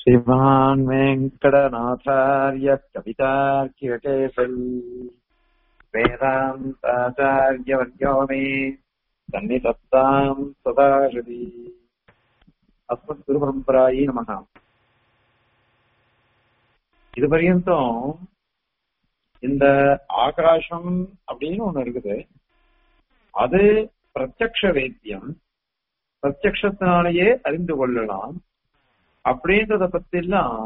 श्रीमान् वेङ्कटनाथार्य कवितार्किकेसरी वेदान्ताचार्यवर्यो मे सन्निधत्ताम् सदा हृदि अस्मद्गुरुपरम्परायै நமக இது பர்யந்தம் இந்த ஆகாசம் அப்படின்னு ஒண்ணு இருக்குது அது பிரத்யக்ஷ வேத்தியம் பிரத்யக்ஷத்தினாலேயே அறிந்து கொள்ளலாம் அப்படின்றத பத்தி எல்லாம்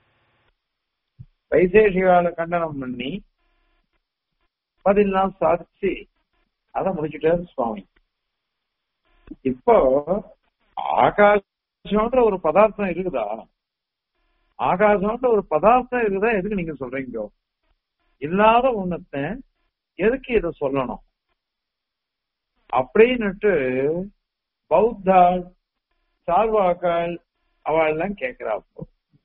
வைசேஷிகால கண்டனம் பண்ணி பதிலாம் சாதிச்சு அதை முடிச்சுட்டாரு சுவாமி இப்போ ஆகாசம்ன்ற ஒரு பதார்த்தம் இருக்குதா ஆகாசம்ன்ற ஒரு பதார்த்தம் இருக்குதா எதுக்கு நீங்க சொல்றீங்க இல்லாத ஒண்ணத்தை எதுக்கு இதை சொல்லணும் அப்படின்னுட்டு பௌத்தாள் சார்வாக்கள் அவள் எல்லாம் கேட்கிறா அப்போ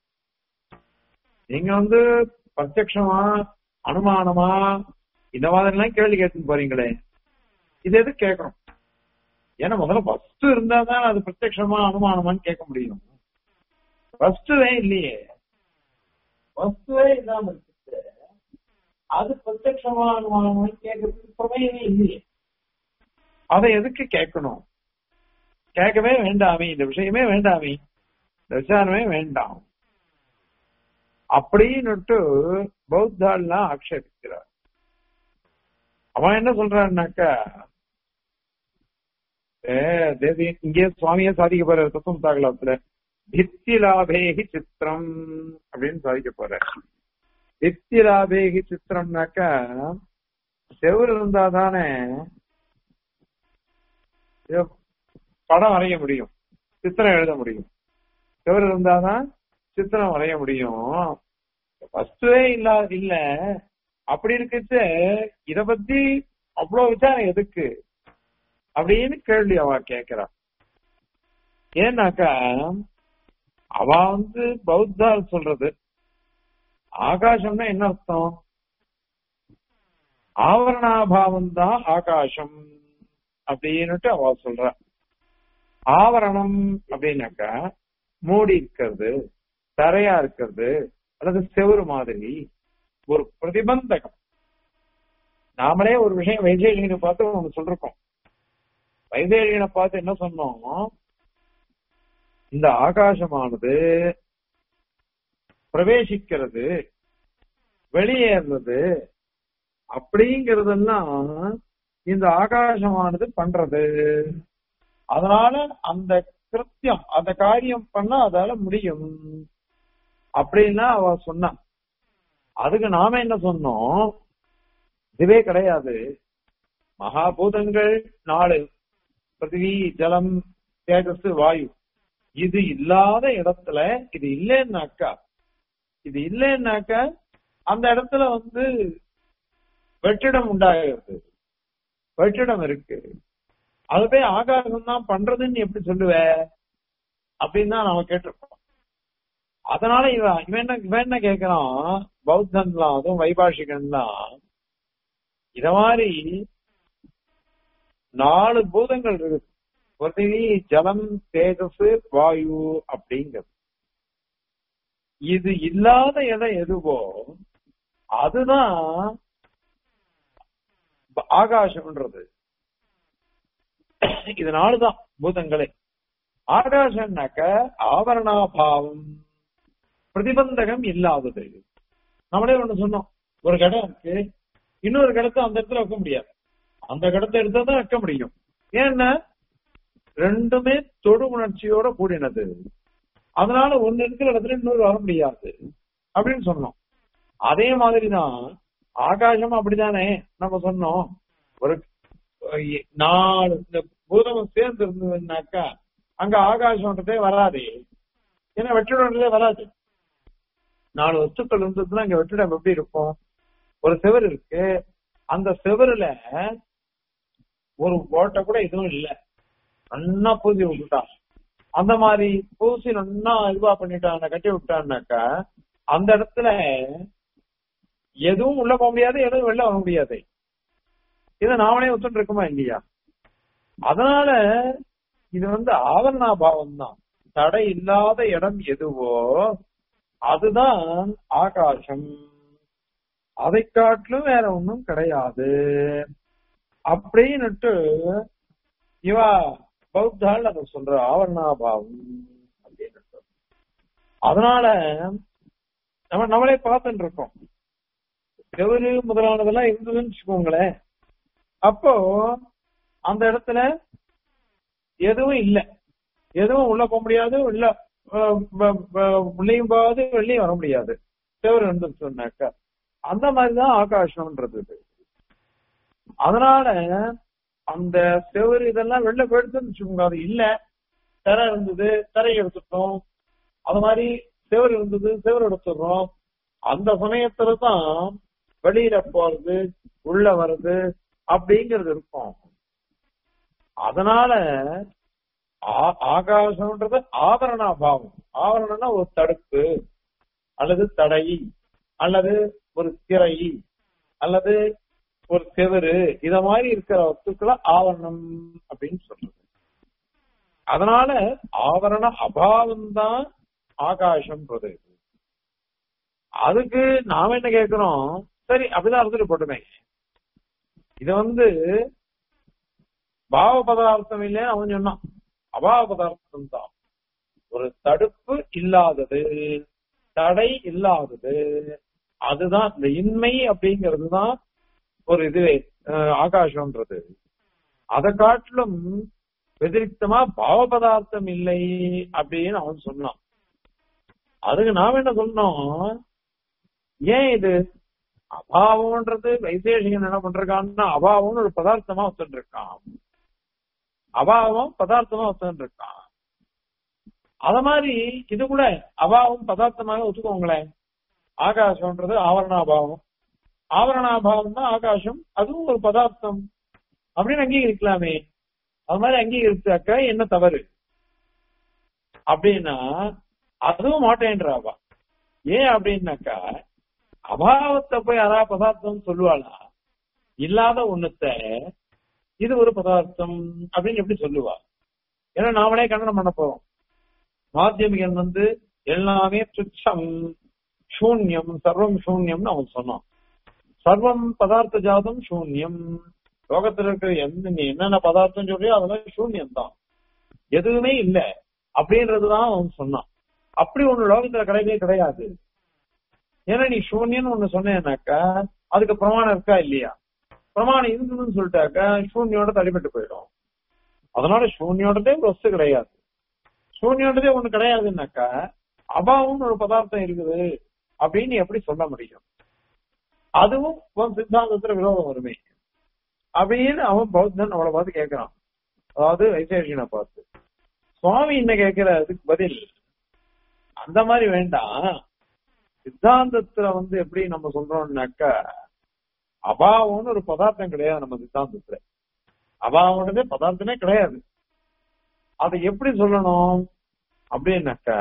நீங்க வந்து பிரத்யக்ஷமா அனுமானமா இந்த மாதிரி எல்லாம் கேள்வி கேட்டு போறீங்களே இது எது கேட்கணும் ஏன்னா முதல்ல ஃபர்ஸ்ட் இருந்தா தான் அது பிரத்யக்ஷமா அனுமானமான்னு கேட்க முடியும் ஃபர்ஸ்டே இல்லையே ஃபர்ஸ்டே இல்லாம இருக்கு அது பிரத்யக்ஷமா அனுமானமான்னு கேட்கறதுக்கு பிரமையமே இல்லையே அதை எதுக்கு கேட்கணும் கேட்கவே வேண்டாமே இந்த விஷயமே வேண்டாமே இந்த விசாரமே வேண்டாம் அப்படின்னுட்டு பௌத்தாள்லாம் ஆக்ஷேபிக்கிறார் அவன் என்ன சொல்றான்னாக்கா தேவி இங்கே சுவாமியே சாதிக்க போற தத்துவம் தாகலத்துல பித்தி லாபேகி சித்திரம் அப்படின்னு சாதிக்க போற பித்தி லாபேகி சித்திரம்னாக்கா செவ்வறு இருந்தா தானே படம் வரைய முடியும் சித்திரம் எழுத முடியும் செவ்வறு இருந்தாதான் சித்திரம் வரைய முடியும் ஃபர்ஸ்டே இல்ல இல்ல அப்படி இருக்குச்சு இத பத்தி அவ்வளவு விசாரம் எதுக்கு அப்படின்னு கேள்வி அவ கேக்குறா ஏன்னாக்கா அவ வந்து பௌத்தால் சொல்றது ஆகாசம்னா என்ன அர்த்தம் ஆவரணாபாவம் தான் ஆகாசம் அப்படின்னுட்டு அவ சொல்ற ஆவரணம் அப்படின்னாக்கா மூடி இருக்கிறது தரையா இருக்கிறது அல்லது செவரு மாதிரி ஒரு பிரதிபந்தகம் நாமளே ஒரு விஷயம் வைசேஷிகனை பார்த்து ஒண்ணு சொல்றோம் வைசேஷிகனை பார்த்து என்ன சொன்னோம் இந்த ஆகாசமானது பிரவேசிக்கிறது வெளியேறது அப்படிங்கறதெல்லாம் இந்த ஆகாசமானது பண்றது அதனால அந்த கிருத்தியம் அந்த காரியம் பண்ணா அதால முடியும் அப்படின்னா அவ சொன்னான் அதுக்கு நாம என்ன சொன்னோம் இதுவே கிடையாது மகாபூதங்கள் நாலு பிருத்திவி ஜலம் தேஜஸ் வாயு இது இல்லாத இடத்துல இது இல்லைன்னாக்கா இது இல்லைன்னாக்கா அந்த இடத்துல வந்து வெற்றிடம் உண்டாகிறது வெற்றிடம் இருக்கு அது போய் ஆகாசம் தான் பண்றதுன்னு எப்படி சொல்லுவ அப்படின்னு தான் நாம கேட்டிருப்போம் அதனால இவன் இவன் என்ன இவன் என்ன கேட்கிறான் பௌத்தன்லாம் அதுவும் வைபாஷிகன்லாம் இத மாதிரி நாலு பூதங்கள் இருக்கு பிருத்திவி ஜலம் தேஜஸ் வாயு அப்படிங்கிறது இது இல்லாத இடம் எதுவோ அதுதான் ஆகாசம்ன்றது இதனாலதான் பூதங்களே ஆகாசம்னாக்க ஆவரணாபாவம் பிரதிபந்தகம் இல்லாதது நம்மளே ஒண்ணு சொன்னோம் ஒரு கடம் இருக்கு இன்னொரு கடத்தை அந்த இடத்துல வைக்க முடியாது அந்த கடத்தை எடுத்தா தான் வைக்க முடியும் ஏன்னா ரெண்டுமே தொடு உணர்ச்சியோட கூடினது அதனால ஒன்னு இருக்கிற இடத்துல இன்னொரு வர முடியாது அப்படின்னு சொன்னோம் அதே மாதிரிதான் ஆகாசம் அப்படித்தானே நம்ம சொன்னோம் ஒரு நாலு இந்த பூதம் சேர்ந்து இருந்ததுன்னாக்கா அங்க ஆகாசம்ன்றதே வராது ஏன்னா வெற்றிடம்ன்றதே வராது நாலு வஸ்துக்கள் இருந்ததுன்னா அங்க வெற்றிடம் எப்படி இருக்கும் ஒரு செவர் இருக்கு அந்த செவருல ஒரு ஓட்டை கூட எதுவும் இல்லை நன்னா பூசி விட்டுட்டான் அந்த மாதிரி பூசி நன்னா இதுவா பண்ணிட்டான் கட்டி விட்டான்னாக்கா அந்த இடத்துல எதுவும் உள்ள போக முடியாது எதுவும் வெளில வர முடியாது இதை நாமளே ஒத்துட்டு இருக்குமா இல்லையா அதனால இது வந்து ஆவரணா பாவம் தான் தடை இல்லாத இடம் எதுவோ அதுதான் ஆகாசம் அதை காட்டிலும் வேற ஒண்ணும் கிடையாது அப்படின்னுட்டு இவா பௌத்தாள் அதை சொல்ற ஆவரணாபாவம் அப்படின்னு அதனால நம்ம நம்மளே பார்த்துட்டு இருக்கோம் செவரு முதலானதெல்லாம் இருந்ததுன்னு வச்சுக்கோங்களேன் அப்போ அந்த இடத்துல எதுவும் இல்ல எதுவும் உள்ள போக முடியாது உள்ள உள்ளேயும் போகாது வெளியும் வர முடியாது செவரு வந்து சொன்னாக்கா அந்த மாதிரிதான் ஆகாசம்ன்றது அதனால அந்த செவரு இதெல்லாம் வெளில போயிடுச்சுன்னு வச்சுக்கோங்க அது இல்ல தரை இருந்தது தரை எடுத்துட்டோம் அது மாதிரி செவரு இருந்தது செவரு எடுத்துடுறோம் அந்த சமயத்துல தான் வெளியில போறது உள்ள வர்றது அப்படிங்கிறது இருக்கும் அதனால ஆகாசம்ன்றது ஆவரணாபாவம் ஆவரணம்னா ஒரு தடுப்பு அல்லது தடை அல்லது ஒரு திரை அல்லது ஒரு செவரு இத மாதிரி இருக்கிற வஸ்துக்களை ஆவரணம் அப்படின்னு சொல்றது அதனால ஆவரண அபாவம் தான் ஆகாசம்ன்றது அதுக்கு நாம என்ன கேட்கிறோம் சரி அப்படிதான் அறுத்துட்டு போட்டுமே இது வந்து பாவ பதார்த்தம் இல்லைன்னு அவன் சொன்னான் அபாவ பதார்த்தம் தான் ஒரு தடுப்பு இல்லாதது தடை இல்லாதது அதுதான் இந்த இன்மை அப்படிங்கிறது தான் ஒரு இதுவே ஆகாசம்ன்றது அதை காட்டிலும் வெதிரிக்தமா பாவ பதார்த்தம் இல்லை அப்படின்னு அவன் சொன்னான் அதுக்கு நாம என்ன சொன்னோம் ஏன் இது அபாவம்ன்றது வைசேஷிகன் என்ன பண்றான்னா அபாவம்னு ஒரு பதார்த்தமா வச்சுட்டு இருக்கான் அபாவம் பதார்த்தமா வச்சுட்டு இருக்கான் அத மாதிரி இது கூட அபாவம் பதார்த்தமாக வச்சுக்கோங்களேன் ஆகாசம்ன்றது ஆவரணாபாவம் ஆவரணாபாவம் தான் ஆகாசம் அதுவும் ஒரு பதார்த்தம் அப்படின்னு அங்கீகரிக்கலாமே அது மாதிரி அங்கீகரிச்சாக்க என்ன தவறு அப்படின்னா அதுவும் மாட்டேன்றாவா ஏன் அப்படின்னாக்கா அபாவத்தை போய் அதா பதார்த்தம் சொல்லுவாளா இல்லாத ஒண்ணுத்த இது ஒரு பதார்த்தம் அப்படின்னு எப்படி சொல்லுவா ஏன்னா நாமளே கண்டனம் பண்ண போறோம் மாத்தியமிகன் வந்து எல்லாமே துச்சம் சூன்யம் சர்வம் சூன்யம்னு அவன் சொன்னான் சர்வம் பதார்த்த ஜாதம் சூன்யம் லோகத்துல இருக்கிற எந்த நீ என்னென்ன பதார்த்தம் சொல்றியோ அதெல்லாம் சூன்யம் தான் எதுவுமே இல்ல அப்படின்றதுதான் அவன் சொன்னான் அப்படி ஒண்ணு லோகத்துல கிடையவே கிடையாது ஏன்னா நீ சூன்யன்னு ஒண்ணு சொன்னேன்னாக்கா அதுக்கு பிரமாணம் இருக்கா இல்லையா பிரமாணம் இருந்ததுன்னு சொல்லிட்டாக்கா சூன்யோட தடிபட்டு போயிடும் அதனால சூன்யோடதே ஒரு வஸ்து கிடையாது சூன்யோடதே ஒண்ணு கிடையாதுன்னாக்கா அபாவம்னு ஒரு பதார்த்தம் இருக்குது அப்படின்னு எப்படி சொல்ல முடியும் அதுவும் உன் சித்தாந்தத்துல விரோதம் வருமே அப்படின்னு அவன் பௌத்தன் அவளை பார்த்து கேட்கிறான் அதாவது வைசேஷனை பார்த்து சுவாமி என்ன கேட்கிற அதுக்கு பதில் அந்த மாதிரி வேண்டாம் சித்தாந்தத்துல வந்து எப்படி நம்ம சொல்றோம்னாக்கா அபாவம்னு ஒரு பதார்த்தம் கிடையாது நம்ம சித்தாந்தத்துல அபாவம்ன்றதே பதார்த்தமே கிடையாது அதை எப்படி சொல்லணும் அப்படின்னாக்கா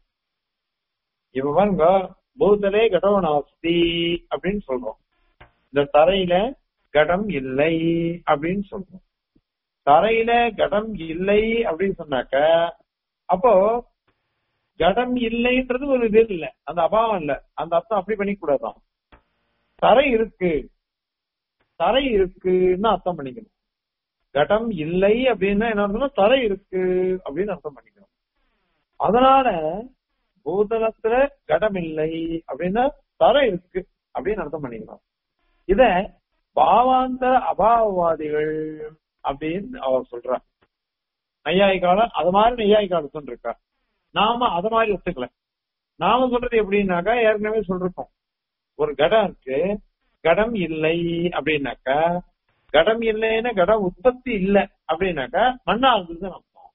இப்ப பாருங்க பூதலே கடவனாஸ்தி அப்படின்னு சொல்றோம் இந்த தரையில கடம் இல்லை அப்படின்னு சொல்றோம் தரையில கடம் இல்லை அப்படின்னு சொன்னாக்க அப்போ கடம் இல்லைன்றது ஒரு இது இல்ல அந்த அபாவம் இல்ல அந்த அர்த்தம் அப்படி பண்ணிக்க கூடாதான் தரை இருக்கு தரை இருக்குன்னு அர்த்தம் பண்ணிக்கணும் கடம் இல்லை அப்படின்னா என்ன அர்த்தம்னா தரை இருக்கு அப்படின்னு அர்த்தம் பண்ணிக்கணும் அதனால பூதலத்துல கடம் இல்லை அப்படின்னா தரை இருக்கு அப்படின்னு அர்த்தம் பண்ணிக்கணும் இத பாவாந்தர அபாவவாதிகள் அப்படின்னு அவர் சொல்றார் நையாயிக்கால அது மாதிரி நையாயிக்கால சொல்லிருக்கா நாம அத மாதிரி ஒத்துக்கல நாம சொல்றது எப்படின்னாக்கா ஏற்கனவே சொல்லிருக்கோம் ஒரு கடம் இருக்கு கடம் இல்லை அப்படின்னாக்கா கடம் இல்லைன்னா கடம் உற்பத்தி இல்லை அப்படின்னாக்கா மண்ணா இருந்தது அர்த்தம்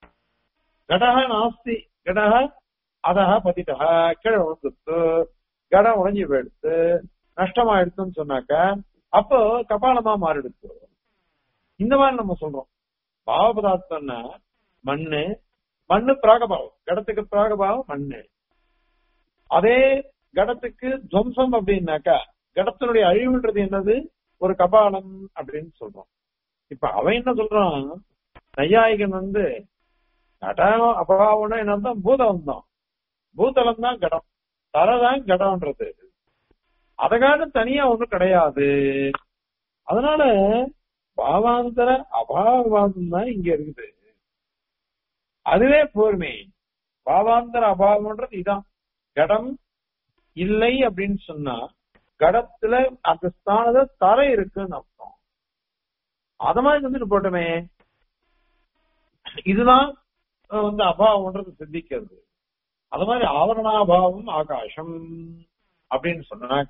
கடக நாஸ்தி கடக அதக பதிட்டக கீழே விழுந்துட்டு கடம் உடஞ்சி போயிடுத்து நஷ்டமாயிடுச்சுன்னு சொன்னாக்கா அப்போ கபாலமா மாறிடுச்சு இந்த மாதிரி நம்ம சொல்றோம் பாவ பதார்த்தம்னா மண்ணு மண்ணு பிராகபாவம் கடத்துக்கு பிராகபாவம் மண்ணு அதே கடத்துக்கு துவம்சம் அப்படின்னாக்கா கடத்தினுடைய அழிவுன்றது என்னது ஒரு கபாலம் அப்படின்னு சொல்றோம் இப்ப அவன் என்ன சொல்றான் நையாயிகன் வந்து கடம் அபாவம்னா என்ன அர்த்தம் பூதம் தான் பூதலம் தான் கடம் தரதான் கடம்ன்றது அதற்காக தனியா ஒண்ணும் கிடையாது அதனால பாவாந்தர அபாவாதம் தான் இங்க இருக்குது அதுவே போருமே பாவாந்தர அபாவம்ன்றது இதான் கடம் இல்லை அப்படின்னு சொன்னா கடத்துல அந்த ஸ்தானத்துல தரை இருக்குன்னு அர்த்தம் அத மாதிரி வந்துட்டு போட்டோமே இதுதான் அஹ், வந்து அபாவம்ன்றது சித்திக்கிறது அது மாதிரி ஆவரணாபாவம் ஆகாசம் அப்படின்னு சொன்னாக்க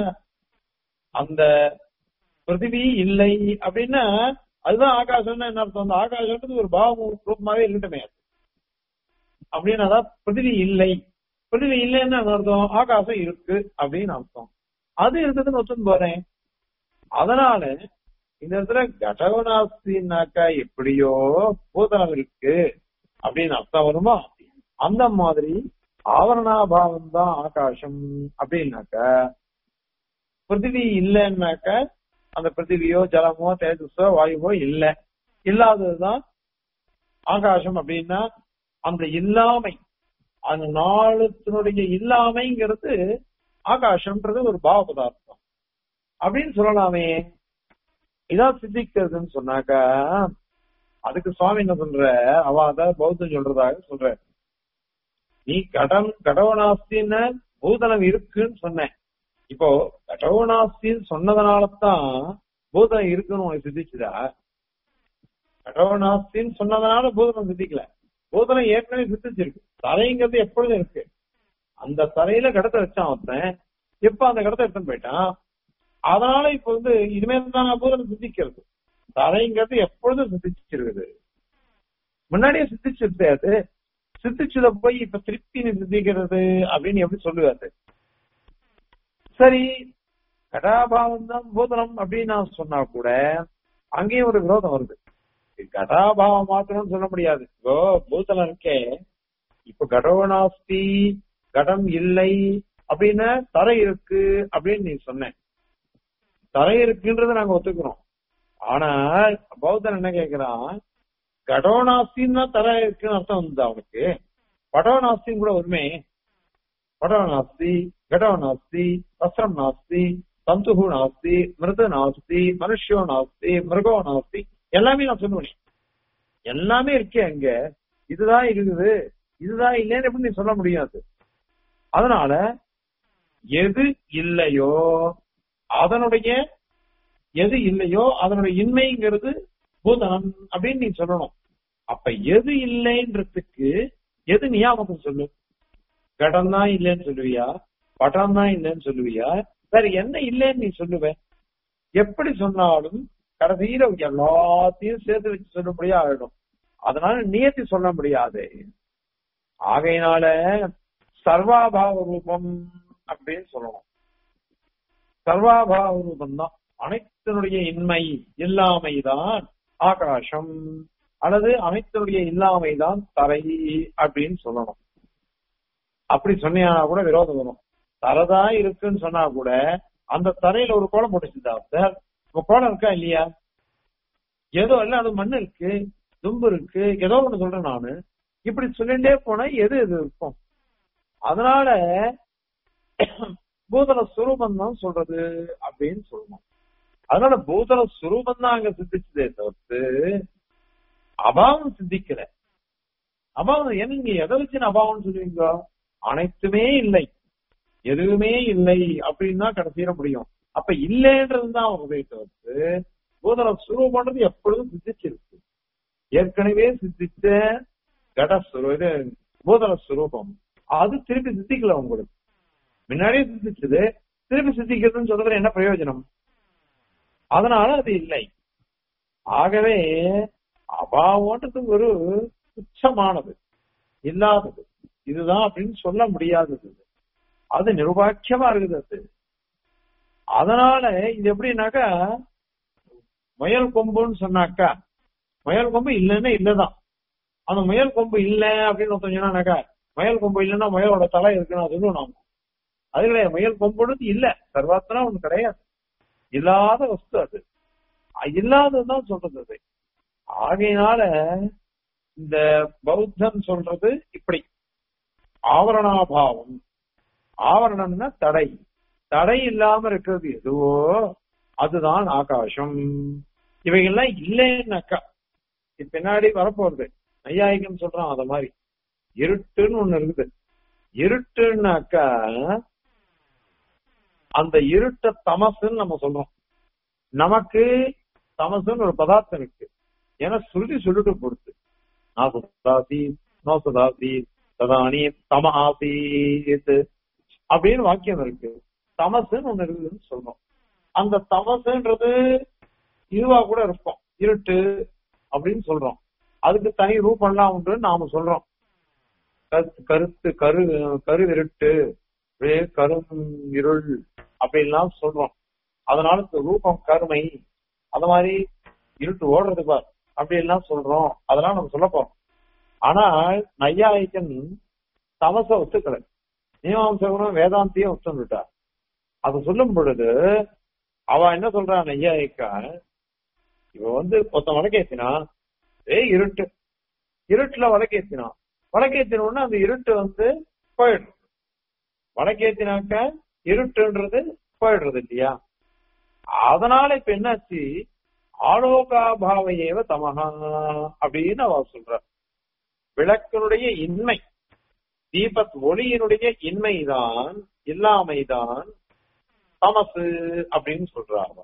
அந்த பிருத்திவி இல்லை அப்படின்னா அதுதான் ஆகாசம்னா என்ன அர்த்தம் அந்த ஆகாசம்ன்றது ஒரு பாவம் ரூபமாவே இருக்கட்டுமே அது. அப்படின்னு அதான் பிருத்திவி இல்லை பிருத்திவி இல்லைன்னா என்ன அர்த்தம் ஆகாசம் இருக்கு அப்படின்னு அர்த்தம் அது இருக்குதுன்னு ஒத்துன்னு போறேன் அதனால இந்த இடத்துல கடவனாஸ்தினாக்கா எப்படியோ பூதனம் இருக்கு அப்படின்னு அர்த்தம் வருமா அந்த மாதிரி ஆவரணாபாவம் தான் ஆகாசம் அப்படின்னாக்க பிருத்திவி இல்லைன்னாக்க அந்த பிருத்திவியோ ஜலமோ தேஜஸோ வாயுவோ இல்ல இல்லாததுதான் ஆகாசம் அப்படின்னா அந்த இல்லாமை அந்த நாளுத்தினுடைய இல்லாமைங்கிறது ஆகாசம்ன்றது ஒரு பாவ பதார்த்தம் அப்படின்னு சொல்லலாமே இதான் சித்திக்கிறதுன்னு சொன்னாக்க அதுக்கு சுவாமி என்ன சொல்ற அவ அத பௌத்தம் சொல்றதாக சொல்ற நீ கடம் கடவனாஸ்தின்னு பூதலம் இருக்குன்னு சொன்னேன் இப்போ கடவனாஸ்தின்னு சொன்னதுனாலதான் பூதம் இருக்குன்னு உனக்கு சித்திச்சுதா கடவனாஸ்தின்னு சொன்னதுனால பூதனம் சித்திக்கல பூதனம் ஏற்கனவே சித்திச்சிருக்கு தரைங்கிறது எப்பொழுதும் இருக்கு அந்த தரையில கடத்தை வச்சான் ஒருத்தன் இப்ப அந்த கடத்தை எடுத்துன்னு போயிட்டான் அதனால இப்ப வந்து இனிமேல் தான் பூதனம் சித்திக்கிறது தரைங்கிறது எப்பொழுதும் சித்திச்சிருக்குது முன்னாடியே சித்திச்சிருந்தே அது சித்திச்சத போய் இப்ப திருப்பி நீ சித்திக்கிறது அப்படின்னு எப்படி சொல்லுவாரு சரி கடாபாவம் தான் பூதனம் அப்படின்னு நான் சொன்னா கூட அங்கேயும் ஒரு விரோதம் வருது கடாபாவம் மாத்திரம் சொல்ல முடியாது இப்போ பூதலம் இருக்கே இப்ப கடோனாஸ்தி கடம் இல்லை அப்படின்னு தரை இருக்கு அப்படின்னு நீ சொன்ன தரை இருக்குன்றத நாங்க ஒத்துக்கிறோம் ஆனா பௌத்தன் என்ன கேக்குறான் கடோனாஸ்தின்னு தான் தரை இருக்குன்னு அர்த்தம் வந்து அவனுக்கு படோனாஸ்தின்னு கூட உண்மை படோனாஸ்தி கடோனாஸ்தி வஸ்திரம் நாஸ்தி தந்துகு நாஸ்தி மிருது நாஸ்தி மனுஷியோ நாஸ்தி மிருகோ நாஸ்தி எல்லாமே நான் சொல்லுவேன் எல்லாமே இருக்கே அங்க இதுதான் இருக்குது இதுதான் இல்லைன்னு எப்படி நீ சொல்ல முடியாது அதனால எது இல்லையோ அதனுடைய எது இல்லையோ அதனுடைய இன்மைங்கிறது பூதனம் அப்படின்னு நீ சொல்லணும் அப்ப எது இல்லைன்றதுக்கு எது நியாபகம் சொல்லு கடம் தான் இல்லைன்னு சொல்லுவியா படம் தான் இல்லைன்னு சொல்லுவியா வேற என்ன இல்லைன்னு நீ சொல்லுவ எப்படி சொன்னாலும் கடைசியில எல்லாத்தையும் சேர்த்து வச்சு சொல்லும்படியா ஆயிடும் அதனால நியத்தி சொல்ல முடியாது ஆகையினால சர்வாபாவ ரூபம் அப்படின்னு சொல்லணும் சர்வாபாவ ரூபம் தான் அனைத்தினுடைய இன்மை இல்லாமைதான் ஆகாசம் அல்லது அனைத்தினுடைய இல்லாமைதான் தரை அப்படின்னு சொல்லணும் அப்படி சொன்னா கூட விரோதம் வரும் தரைதா இருக்குன்னு சொன்னா கூட அந்த தரையில ஒரு கோலம் போட்டுச்சுதா சார் உங்க கோலம் இருக்கா இல்லையா ஏதோ இல்ல அது மண்ணு இருக்கு தும்பு இருக்கு ஏதோ ஒண்ணு சொல்றேன் நானு இப்படி சொல்லிட்டே போனா எது எது இருக்கும் அதனால பூதல சுரூபம் தான் சொல்றது அப்படின்னு சொல்லணும் அதனால பூதல சுரூபம் தான் அங்க சித்திச்சதே தவிர்த்து அபாவம் சித்திக்கல அபாவம் என்ன நீங்க எதை வச்சு அபாவம் சொல்லுவீங்க அனைத்துமே இல்லை எதுவுமே இல்லை அப்படின்னு தான் கடைசியிட முடியும் அப்ப இல்லைன்றதுதான் அவங்க தவிர்த்து பூதல சுரூபம்ன்றது எப்பொழுதும் சித்திச்சிருக்கு ஏற்கனவே சித்திச்ச கட இது பூதல சுரூபம் அது திருப்பி சித்திக்கல உங்களுக்கு முன்னாடியே சித்திச்சது திருப்பி சித்திக்கிறதுன்னு சொல்றதுல என்ன பிரயோஜனம் அதனால அது இல்லை ஆகவே அபாவம்ன்றது ஒரு துச்சமானது இல்லாதது இதுதான் அப்படின்னு சொல்ல முடியாதது அது நிருபாட்சியமா இருக்குது அது அதனால இது எப்படின்னாக்கா முயல் கொம்புன்னு சொன்னாக்கா முயல் கொம்பு இல்லைன்னா இல்லதான் அந்த முயல் கொம்பு இல்ல அப்படின்னு ஒருத்தன் சொன்னாக்கா முயல் கொம்பு இல்லைன்னா முயலோட தலை இருக்குன்னு சொல்லுவோம் நாம அது கிடையாது முயல் கொம்புன்றது இல்ல சர்வாத்தனா ஒண்ணு கிடையாது இல்லாத வஸ்து அது இல்லாததுதான் சொல்றது அது ஆகையினால இந்த பௌத்தன் சொல்றது இப்படி ஆவரணாபாவம் ஆவரணம்னா தடை தடை இல்லாம இருக்கிறது எதுவோ அதுதான் ஆகாசம் இவைகள்லாம் இல்லைன்னாக்கா இது பின்னாடி வரப்போறது நையாயிகம் சொல்றான் அத மாதிரி இருட்டுன்னு ஒண்ணு இருக்குது இருட்டுன்னாக்கா அந்த இருட்ட தமசுன்னு நம்ம சொல்றோம் நமக்கு தமசுன்னு ஒரு பதார்த்தம் இருக்கு ஏன்னா சுருதி சொல்லிட்டு பொறுத்து நாசதாசி நோசதாசி ததானி தம ஆசீத் அப்படின்னு வாக்கியம் இருக்கு தமசுன்னு ஒண்ணு இருக்குதுன்னு சொல்றோம் அந்த தமசுன்றது இதுவா கூட இருக்கும் இருட்டு அப்படின்னு சொல்றோம் அதுக்கு தனி ரூபம்லாம் உண்டு நாம சொல்றோம் கருத்து கருத்து கரு கரு இருட்டு ஒரே கரும் இருள் அப்படின்லாம் சொல்றோம் அதனால இந்த ரூபம் கருமை அந்த மாதிரி இருட்டு ஓடுறது பார் அப்படி எல்லாம் சொல்றோம் அதெல்லாம் நம்ம சொல்ல போறோம் ஆனா நையாயிக்கன் தமச ஒத்துக்கலை மீமாம்சகனும் வேதாந்தியும் ஒத்துந்துட்டா அது சொல்லும் பொழுது அவ என்ன சொல்றா நையாயிக்கா இவ வந்து ஒருத்தன் வழக்கேத்தினா ஏ இருட்டு இருட்டுல வழக்கேத்தினா வழக்கேத்தின உடனே அந்த இருட்டு வந்து போயிடுறது வழக்கேத்தினாக்க இருட்டுன்றது போயிடுறது இல்லையா அதனால இப்ப என்னாச்சு ஆலோகாபாவையேவ தமகா அப்படின்னு அவ சொல்ற விளக்கினுடைய இன்மை தீபத் ஒளியினுடைய இன்மைதான் இல்லாமைதான் தமசு அப்படின்னு சொல்றா அவ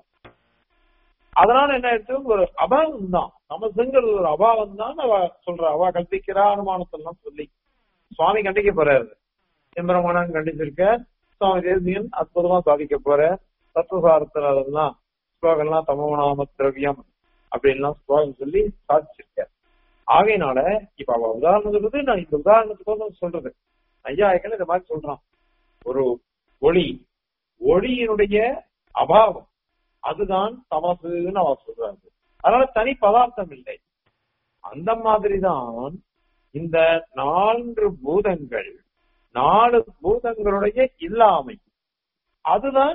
அதனால என்ன ஆயிடுச்சு ஒரு அபாவம் தான் தமசுங்கிறது ஒரு அபாவம் தான் அவ சொல்ற அவ கல்பிக்கிறா அனுமானத்தெல்லாம் சொல்லி சுவாமி கண்டிக்க போறாரு எம்பெருமானம் கண்டிச்சிருக்க சுவாமி தேசியன் அற்புதமா சாதிக்க போற தத்துவசாரத்துல அதெல்லாம் ஸ்லோகம்லாம் தமோநாம திரவியம் அப்படின்லாம் ஸ்லோகம் சொல்லி சாதிச்சிருக்க ஆகையினால இப்ப அவ உதாரணம் சொல்றது நான் இந்த உதாரணத்துக்கு சொல்றது ஐயாயிரங்கள் இந்த மாதிரி சொல்றான் ஒரு ஒளி ஒளியினுடைய அபாவம் அதுதான் தமசுன்னு அவ சொல்றாரு அதனால தனி பதார்த்தம் இல்லை அந்த மாதிரிதான் இந்த நான்கு பூதங்கள் நாலு பூதங்களுடைய இல்லாமை அதுதான்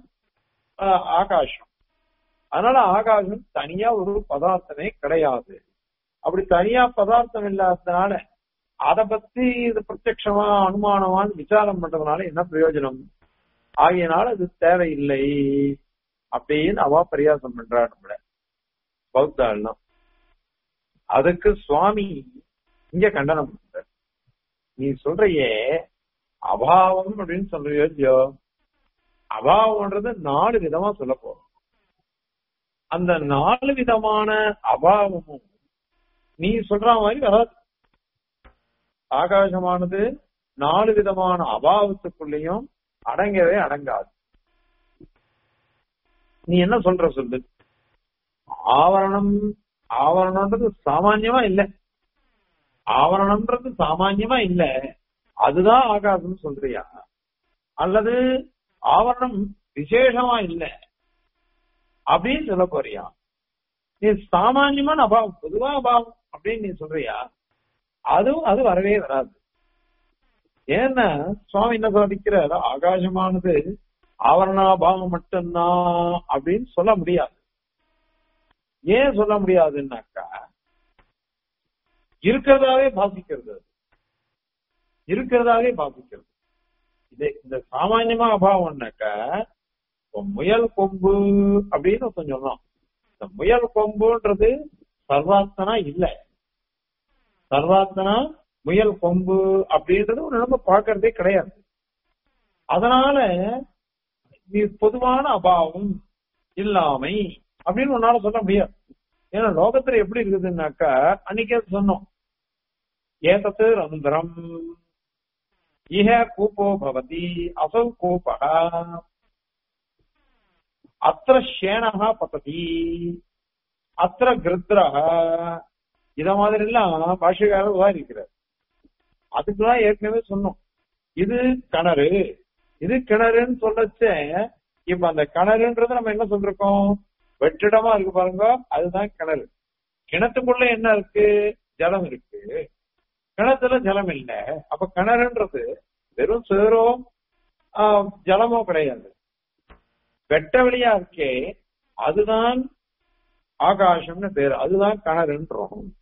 ஆகாசம் அதனால ஆகாசம் தனியா ஒரு பதார்த்தமே கிடையாது அப்படி தனியா பதார்த்தம் இல்லாததுனால அத பத்தி இது பிரத்யமா அனுமானமான்னு விசாரம் பண்றதுனால என்ன பிரயோஜனம் ஆகியனால அது தேவையில்லை அப்படின்னு அவா பரியாசம் பண்றா நம்மள பௌத்தாள்லாம் அதுக்கு சுவாமி இங்க கண்டனம் பண்ற நீ சொல்றையே அபாவம் அப்படின்னு சொல்றியோ இல்லையோ அபாவம்ன்றது நாலு விதமா சொல்ல போறோம் அந்த நாலு விதமான அபாவமும் நீ சொல்ற மாதிரி வராது ஆகாசமானது நாலு விதமான அபாவத்துக்குள்ளேயும் அடங்கவே அடங்காது நீ என்ன சொல்ற சொல்லு ஆவரணம் ஆவரணம்ன்றது சாமான்யமா இல்ல ஆவரணம்ன்றது சாமான்யமா இல்ல அதுதான் ஆகாசம் சொல்றியா அல்லது ஆவரணம் விசேஷமா இல்ல அப்படின்னு சொல்ல போறியா நீ சாமான்யமான அபாவம் பொதுவா அபாவம் அப்படின்னு நீ சொல்றியா அதுவும் அது வரவே வராது ஏன்னா சுவாமி என்ன சாதிக்கிறார் ஆகாசமானது ஆவரணாபாவம் மட்டும்தான் அப்படின்னு சொல்ல முடியாது ஏன் சொல்ல முடியாதுன்னாக்கா இருக்கிறதாவே பாசிக்கிறது அது இருக்கிறதாவே பாசிக்கிறது இது இந்த சாமான்யமா அபாவம்னாக்கா முயல் கொம்பு அப்படின்னு ஒருத்தன் சொன்னான் இந்த முயல் கொம்புன்றது சர்வாத்தனா இல்ல சர்வாத்தனா முயல் கொம்பு அப்படின்றது ஒரு நம்ம பார்க்கறதே கிடையாது அதனால நீ பொதுவான அபாவம் இல்லாமை அப்படின்னு உன்னால சொல்ல முடியாது ஏன்னா லோகத்துல எப்படி இருக்குதுன்னாக்கா அன்னைக்கே சொன்னோம் ஏதத்து ரந்திரம் இஹ கூப்போ பவதி அசௌ கூப்பா அத்திர சேனகா பத்ததி அத்திர கிருத்ரஹ இத மாதிரி எல்லாம் பாஷகாரர் உதாரிக்கிறார் அதுக்குதான் ஏற்கனவே சொன்னோம் இது கிணறு இது கிணறுன்னு சொல்லச்ச இப்ப அந்த கிணறுன்றது நம்ம என்ன சொல்றோம் வெற்றிடமா இருக்கு பாருங்க அதுதான் கிணறு கிணத்துக்குள்ள என்ன இருக்கு ஜலம் இருக்கு கிணத்துல ஜலம் இல்ல அப்ப கிணறுன்றது வெறும் சேரோ ஜலமோ கிடையாது வெட்ட வெளியா இருக்கே அதுதான் ஆகாசம்னு பேரு அதுதான் கிணறுன்றோம்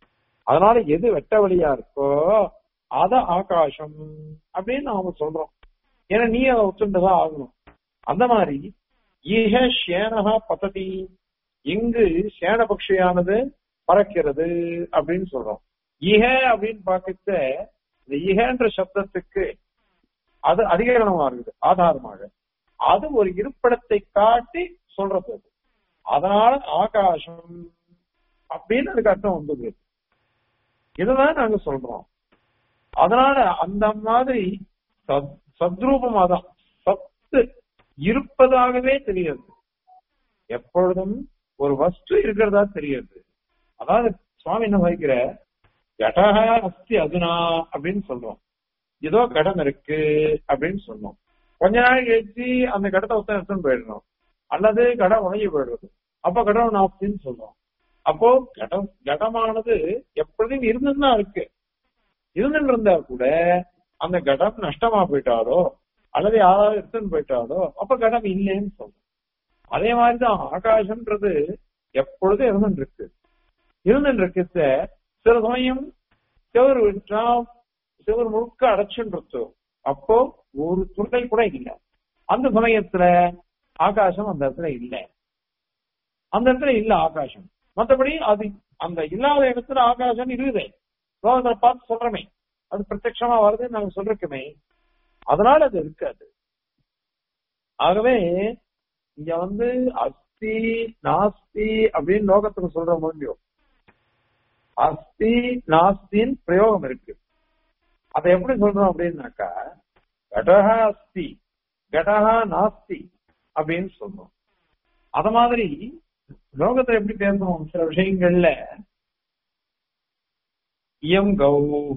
அதனால எது வெட்ட வழியா இருக்கோ அத ஆகாசம் அப்படின்னு நாம சொல்றோம் ஏன்னா நீ அதை ஒத்துண்டுதான் ஆகணும் அந்த மாதிரி ஈக சேனகா பததி எங்கு சேனபக்ஷியானது பறக்கிறது அப்படின்னு சொல்றோம் ஈக அப்படின்னு பார்க்கச்ச இந்த ஈகன்ற சப்தத்துக்கு அது அதிகரணமா இருக்குது ஆதாரமாக அது ஒரு இருப்பிடத்தை காட்டி சொல்றது அது. அதனால ஆகாசம் அப்படின்னு அதுக்கு அர்த்தம் வந்தது இதுதான் நாங்க சொல்றோம் அதனால அந்த மாதிரி சத்- சத்ரூபமா தான் சத்து இருப்பதாகவே தெரியுது எப்பொழுதும் ஒரு வஸ்து இருக்கிறதா தெரியுது அதாவது சுவாமி என்ன வைக்கிற கடக அஸ்தி அதுனா அப்படின்னு சொல்றோம் ஏதோ கடம் இருக்கு அப்படின்னு சொன்னோம் கொஞ்ச நாள் கழிச்சு அந்த கடத்தை ஒருத்தன் எடுத்துன்னு போயிடணும் அல்லது கடம் உணங்கி போயிடுறது அப்ப கடம் நாஸ்தின்னு சொல்றோம் அப்போ கடம் கடமானது எப்பொழுதும் இருந்துன்னு தான் இருக்கு இருந்துட்டு இருந்தா கூட அந்த கடம் நஷ்டமா போயிட்டாலோ அல்லது யாராவது எடுத்துன்னு போயிட்டாலோ அப்ப கடம் இல்லைன்னு சொல்றோம் அதே மாதிரிதான் ஆகாசம்ன்றது எப்பொழுதும் இருந்துட்டு இருக்கு இருந்துட்டு இருக்கு சில சமயம் செவர் விட்டா செவர் முழுக்க அடைச்சுன்றது அப்போ ஒரு துளை கூட இல்ல அந்த சமயத்துல ஆகாசம் அந்த இடத்துல இல்ல அந்த இடத்துல இல்ல ஆகாசம் மத்தபடி அது அந்த இல்லாத இடத்துல ஆகாசம் இருக்குது லோகத்துல பார்த்து சொல்றமே அது பிரத்யட்சமா வருதுன்னு நாங்க சொல்றோமே அதனால அது இருக்காது ஆகவே இங்க வந்து அஸ்தி நாஸ்தி அப்படின்னு லோகத்துக்கு சொல்ற முடியும் அஸ்தி நாஸ்தின்னு பிரயோகம் இருக்கு அதை எப்படி சொல்றோம் அப்படின்னாக்கா கடகா அஸ்தி கடகா நாஸ்தி அப்படின்னு சொல்றோம் அத மாதிரி லோகத்துல எப்படி பேசணும் சில விஷயங்கள்ல இயம் கௌ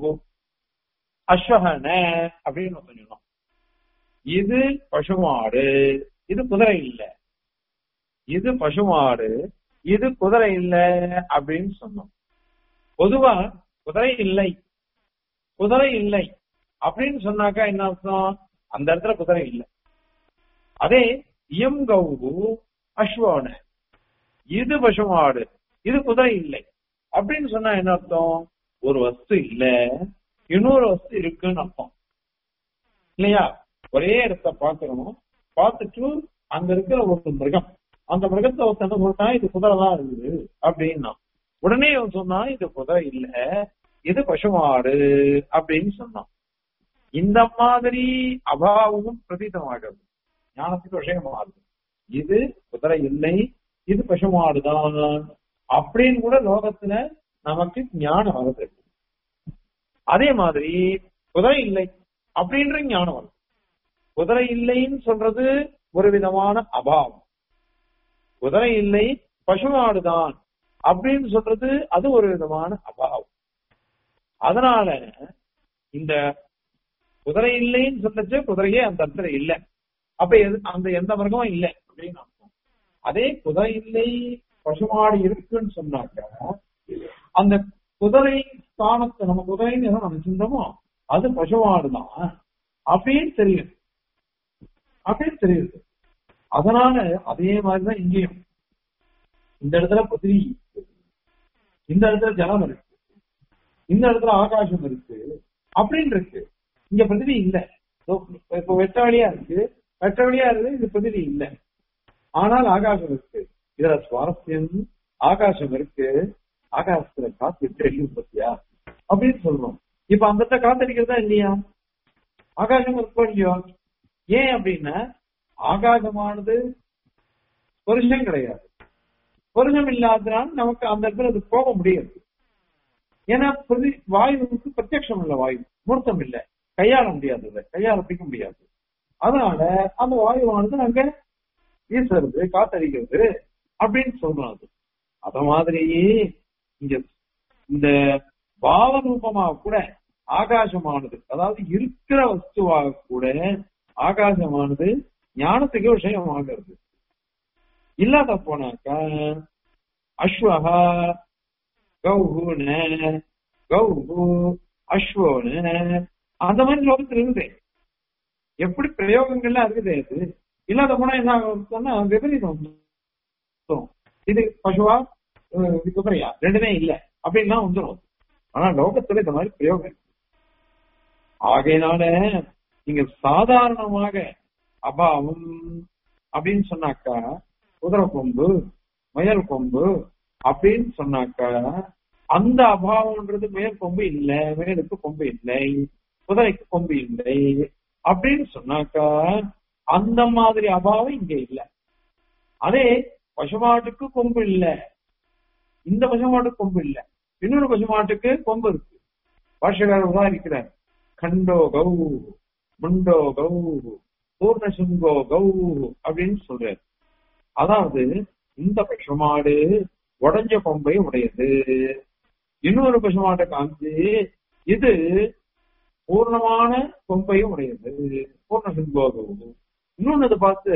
அஸ்வகன அப்படின்னு சொல்லணும் இது பசுமாடு இது குதிரை இல்ல இது பசுமாடு இது குதிரை இல்ல அப்படின்னு சொன்னோம் பொதுவா குதிரை இல்லை குதிரை இல்லை அப்படின்னு சொன்னாக்கா என்ன அர்த்தம் அந்த இடத்துல குதிரை இல்லை அதே இயம் கௌகு அஸ்வோன இது பசுமாடு இது குதிரை இல்லை அப்படின்னு சொன்னா என்ன அர்த்தம் ஒரு வஸ்து இல்ல இன்னொரு வஸ்து இருக்குன்னு அர்த்தம் இல்லையா ஒரே இடத்த பாக்குறோம் பார்த்துட்டு அங்க இருக்கிற ஒரு மிருகம் அந்த மிருகத்தை ஒருத்தன் என்ன சொல்லிட்டான் இது குதிரை தான் இருக்குது அப்படின்னா உடனே அவன் சொன்னான் இது குதிரை இல்ல இது பசுமாடு அப்படின்னு சொன்னான் இந்த மாதிரி அபாவமும் பிரதீதமாகிறது ஞானத்துக்கு விஷயமாகுது இது குதிரை இல்லை இது பசுமாடுதான் அப்படின்னு கூட லோகத்துல நமக்கு ஞானம் வருது அதே மாதிரி குதிரை இல்லை அப்படின்ற ஞானம் வருது குதிரை இல்லைன்னு சொல்றது ஒரு விதமான அபாவம் குதிரை இல்லை பசுமாடுதான் அப்படின்னு சொல்றது அது ஒரு விதமான அபாவம் அதனால இந்த குதிரை இல்லைன்னு சொல்லச்சு குதிரையே அந்த இடத்துல இல்ல அப்ப எது அந்த எந்த மிருகமும் இல்லை அப்படின்னு அர்த்தம் அதே குதிரை இல்லை பசுமாடு இருக்குன்னு சொன்னாக்க அந்த குதிரை ஸ்தானத்தை நம்ம குதிரைன்னு எதை நினைச்சிருந்தோமோ அது பசுமாடுதான் அப்படின்னு தெரியுது அப்படின்னு தெரியுது அதனால அதே மாதிரிதான் இங்கேயும் இந்த இடத்துல பிருத்திவி இந்த இடத்துல ஜலம் இருக்கு இந்த இடத்துல ஆகாசம் இருக்கு அப்படின்னு இருக்கு இங்க பிருத்திவி இல்ல இப்ப வெட்ட வழியா இருக்கு வெட்ட வழியா இருக்கு இது பிருத்திவி இல்ல ஆனால் ஆகாசம் இருக்கு இதுல சுவாரஸ்யம் ஆகாசம் இருக்கு ஆகாசத்துல காத்து தெரியும் பத்தியா அப்படின்னு சொல்றோம் இப்ப அந்த இடத்துல காத்தடிக்கிறதா இல்லையா ஆகாசம் இருக்கோ இல்லையோ ஏன் அப்படின்னா ஆகாசமானது ஸ்பர்ஷம் கிடையாது ஸ்பர்ஷம் இல்லாததுனால நமக்கு அந்த இடத்துல அது போக முடியாது ஏன்னா பிரதி வாயுவுக்கு பிரத்யட்சம் இல்ல வாயு மூர்த்தம் இல்ல கையாள முடியாது அதை கையாள பிடிக்க முடியாது அதனால அந்த வாயுவானது அங்க வீசுறது காத்தடிக்கிறது அப்படின்னு சொல்றோம் அது அத மாதிரி இங்க இந்த பாவ ரூபமாக கூட ஆகாசமானது அதாவது இருக்கிற வஸ்துவாக கூட ஆகாசமானது ஞானத்துக்கு விஷயமாகிறது இல்லாத போனாக்கா அஸ்வகா கௌஹுன கௌஹு அஸ்வோனு அந்த மாதிரி லோகத்துல இருக்குது எப்படி பிரயோகங்கள்லாம் இருக்குது அது இல்லாத போனா என்ன ஆகும்னா விபரீதம் வந்துரும். இது பசுவா அஹ் இது குதிரையா ரெண்டுமே இல்ல அப்படின்லாம் வந்துடும் ஆனா லோகத்துல இந்த மாதிரி பிரயோகம் இருக்கு ஆகையினால நீங்க சாதாரணமாக அபாவம் அப்படின்னு சொன்னாக்கா குதிரை கொம்பு முயல் கொம்பு அப்படின்னு சொன்னாக்கா அந்த அபாவம்ன்றது முயல் கொம்பு இல்ல முயலுக்கு கொம்பு இல்லை குதிரைக்கு கொம்பு இல்லை அப்படின்னு சொன்னாக்கா அந்த மாதிரி அபாவம் இங்க இல்ல அதே பசுமாட்டுக்கு கொம்பு இல்ல இந்த பசுமாட்டுக்கு கொம்பு இல்ல இன்னொரு பசுமாட்டுக்கு கொம்பு இருக்கு பாஷகாரர் தான் இருக்கிறார் கண்டோ கௌ முண்டோ கௌ பூர்ணசுங்கோ கௌ அப்படின்னு சொல்றாரு அதாவது இந்த பசுமாடு உடஞ்ச கொம்பை உடையது இன்னொரு பசுமாட்டை காமிச்சு இது பூர்ணமான கொம்பையும் உடையது பூர்ண சிங்கோகவு இன்னொன்னு பார்த்து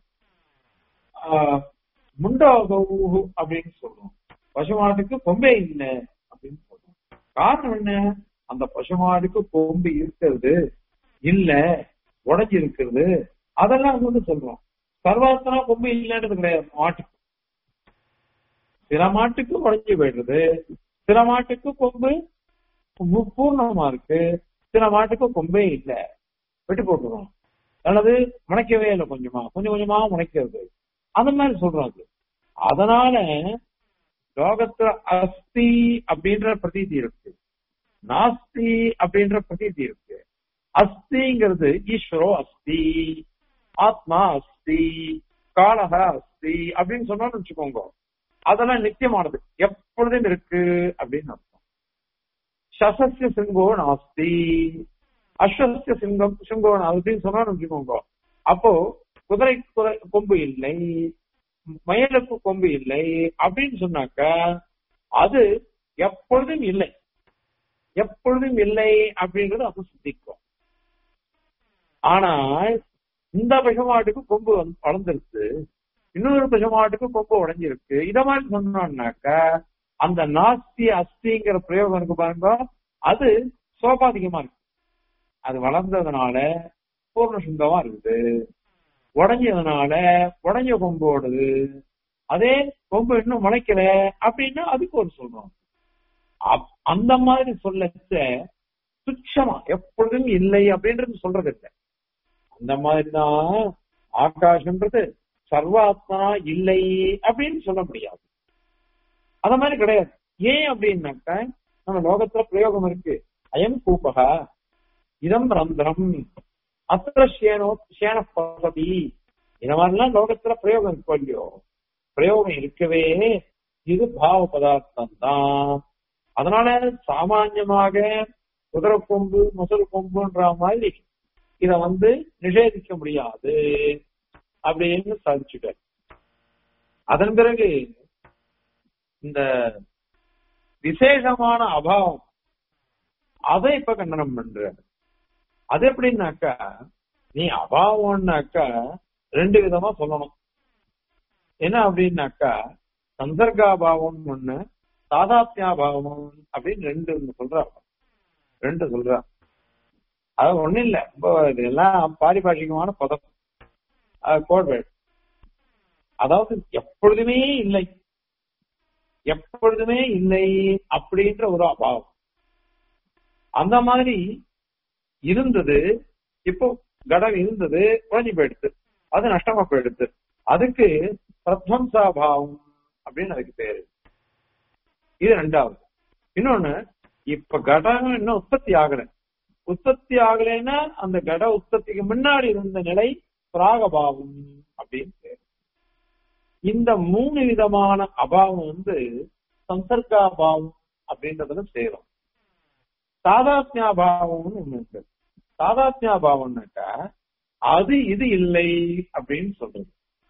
முண்டோகவு அப்படின்னு சொல்றோம் பசுமாட்டுக்கு கொம்பே இல்லை அப்படின்னு சொல்றோம் காரணம் என்ன அந்த பசுமாடுக்கு கொம்பு இருக்கிறது இல்ல உடஞ்சி இருக்கிறது அதெல்லாம் வந்து சொல்றோம் சர்வாத்தனா கொம்பு இல்லைன்றது கிடையாது மாட்டுக்கு சில மாட்டுக்கு உடஞ்சி போயிடுறது சில மாட்டுக்கு கொம்பு பூர்ணமா இருக்கு சில மாட்டுக்கு கொம்பே இல்ல வெட்டி போட்டுருவோம் அல்லது முளைக்கவே இல்லை கொஞ்சமா கொஞ்சம் கொஞ்சமா முளைக்கிறது அந்த மாதிரி சொல்றாங்க அதனால லோகத்துல அஸ்தி அப்படின்ற பிரதீதி இருக்கு நாஸ்தி அப்படின்ற பிரதீதி இருக்கு அஸ்திங்கிறது ஈஸ்வரோ அஸ்தி ஆத்மா அஸ்தி காலக அஸ்தி அப்படின்னு சொன்னோம்னு வச்சுக்கோங்க அதெல்லாம் நித்தியமானது எப்பொழுதும் இருக்கு அப்படின்னு அர்த்தம் சசஸ்ய சிங்கோ நாஸ்தி அஸ்வஸ்ய சிங்கம் சிங்கோ அப்படின்னு சொன்னோம்னு வச்சுக்கோங்க அப்போ குதிரை குதிரை கொம்பு இல்லை மயிலுக்கு கொம்பு இல்லை அப்படின்னு சொன்னாக்க அது எப்பொழுதும் இல்லை எப்பொழுதும் இல்லை அப்படின்றது அப்ப சித்திக்கும் ஆனால் இந்த பசுமாட்டுக்கு கொம்பு வளர்ந்துருச்சு இன்னொரு பசுமாட்டுக்கு கொம்பு உடைஞ்சிருக்கு இத மாதிரி சொன்னோம்னாக்க அந்த நாஸ்தி அஸ்திங்கிற பிரயோகம் இருக்கு பாருங்க அது சோபாதிகமா இருக்கு அது வளர்ந்ததுனால பூர்ண சுந்தமா இருக்குது உடஞ்சதுனால உடஞ்ச கொம்பு ஓடுது அதே கொம்பு இன்னும் முளைக்கல அப்படின்னா அதுக்கு ஒரு சொல்றோம் அந்த மாதிரி சொல்லச்ச துச்சமா எப்பொழுதும் இல்லை அப்படின்றது சொல்றது இல்லை அந்த மாதிரிதான் ஆகாஷன்றது சர்வாத்மா இல்லை அப்படின்னு சொல்ல முடியாது அந்த மாதிரி கிடையாது ஏன் அப்படின்னாக்க நம்ம லோகத்துல பிரயோகம் இருக்கு அயம் கூப்பகா இதம் ரந்திரம் அத்திர சேனோ சேன பசதி இந்த மாதிரிலாம் லோகத்துல பிரயோகம் இருக்கும் இல்லையோ பிரயோகம் இருக்கவே இது பாவ பதார்த்தம் தான் அதனால சாமான்யமாக குதிரை கொம்பு முசல் கொம்புன்ற மாதிரி இத வந்து நிஷேதிக்க முடியாது அப்படின்னு சாதிச்சுட்டார் அதன் பிறகு இந்த விசேஷமான அபாவம் அதை இப்ப கண்டனம் பண்ற அது எப்படின்னாக்கா நீ அபாவம்னாக்கா ரெண்டு விதமா சொல்லணும் என்ன அப்படின்னாக்கா சந்தர்காபாவம் ஒண்ணு சாதாத்தியாபாவம் அப்படின்னு ரெண்டு சொல்றா ரெண்டு சொல்றா அது ஒண்ணும் இல்ல ரொம்ப இதெல்லாம் பாரிபாஷிகமான பதம் கோட்வேட் அதாவது எப்பொழுதுமே இல்லை எப்பொழுதுமே இல்லை அப்படின்ற ஒரு அபாவம் அந்த மாதிரி இருந்தது இப்போ கடம் இருந்தது குழஞ்சி போயிடுது அது நஷ்டமா போயிடுது அதுக்கு பிரத்வம்சாபாவம் அப்படின்னு அதுக்கு பேரு இது ரெண்டாவது இன்னொன்னு இப்ப கடம் இன்னும் உற்பத்தி ஆகல உற்பத்தி ஆகலைன்னா அந்த கட உற்பத்திக்கு முன்னாடி இருந்த நிலை பிராகபாவம் அப்படின்னு பேரு இந்த மூணு விதமான அபாவம் வந்து சந்தர்காபாவம் அப்படின்றதுல சேரும் சாதாத்மியாபாவம்னு ஒண்ணு இருக்கு சாதாத்மியாபாவம்னாக்கா அது இது இல்லை அப்படின்னு சொல்றது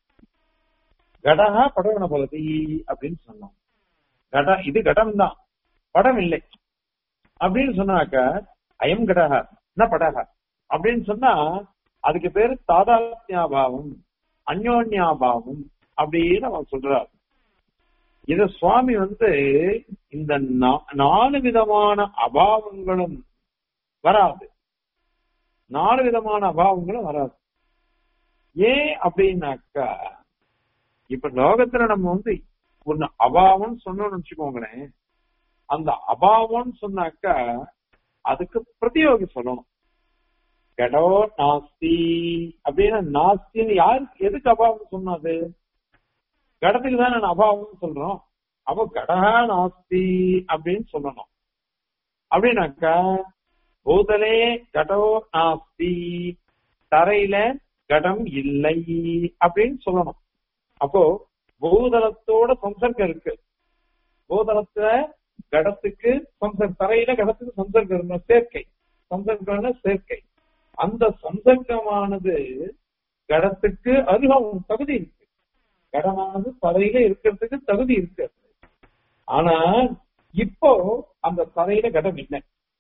கடகா படவன பலதி அப்படின்னு சொன்னோம் கட இது கடம் தான் படம் இல்லை அப்படின்னு சொன்னாக்க அயம் கடகா என்ன படகா அப்படின்னு சொன்னா அதுக்கு பேரு தாதாத்மியாபாவம் அந்யோன்யாபாவம் அப்படின்னு அவன் சொல்றார் இத சுவாமி வந்து இந்த நாலு விதமான அபாவங்களும் வராது நாலு விதமான அபாவங்களும் வராது ஏன் அப்படின்னாக்கா இப்ப லோகத்துல நம்ம வந்து ஒண்ணு அபாவம் சொன்னோம்னு வச்சுக்கோங்களேன் அந்த அபாவம்னு சொன்னாக்கா அதுக்கு பிரதியோகி சொல்லணும் கடோ நாஸ்தி அப்படின்னு நாஸ்தின்னு யாருக்கு எதுக்கு அபாவம் சொன்னது கடத்துக்கு தான் நான் அபாவம் சொல்றோம் அப்போ கடகா நாஸ்தி அப்படின்னு சொல்லணும் அப்படின்னாக்கா பூதலே கடோ நாஸ்தி தரையில கடம் இல்லை அப்படின்னு சொல்லணும் அப்போ பூதலத்தோட சம்சர்க்கம் இருக்கு பூதலத்துல கடத்துக்கு சம்சர் தரையில கடத்துக்கு சம்சர்க்கம் இருக்கணும் சேர்க்கை சம்சர்க்கம்னா சேர்க்கை அந்த சம்சர்க்கமானது கடத்துக்கு அருகம் தகுதி இருக்கு கடமானது தரையில இருக்கிறதுக்கு தகுதி இருக்கு ஆனா இப்போ அந்த தரையில கடம் இல்லை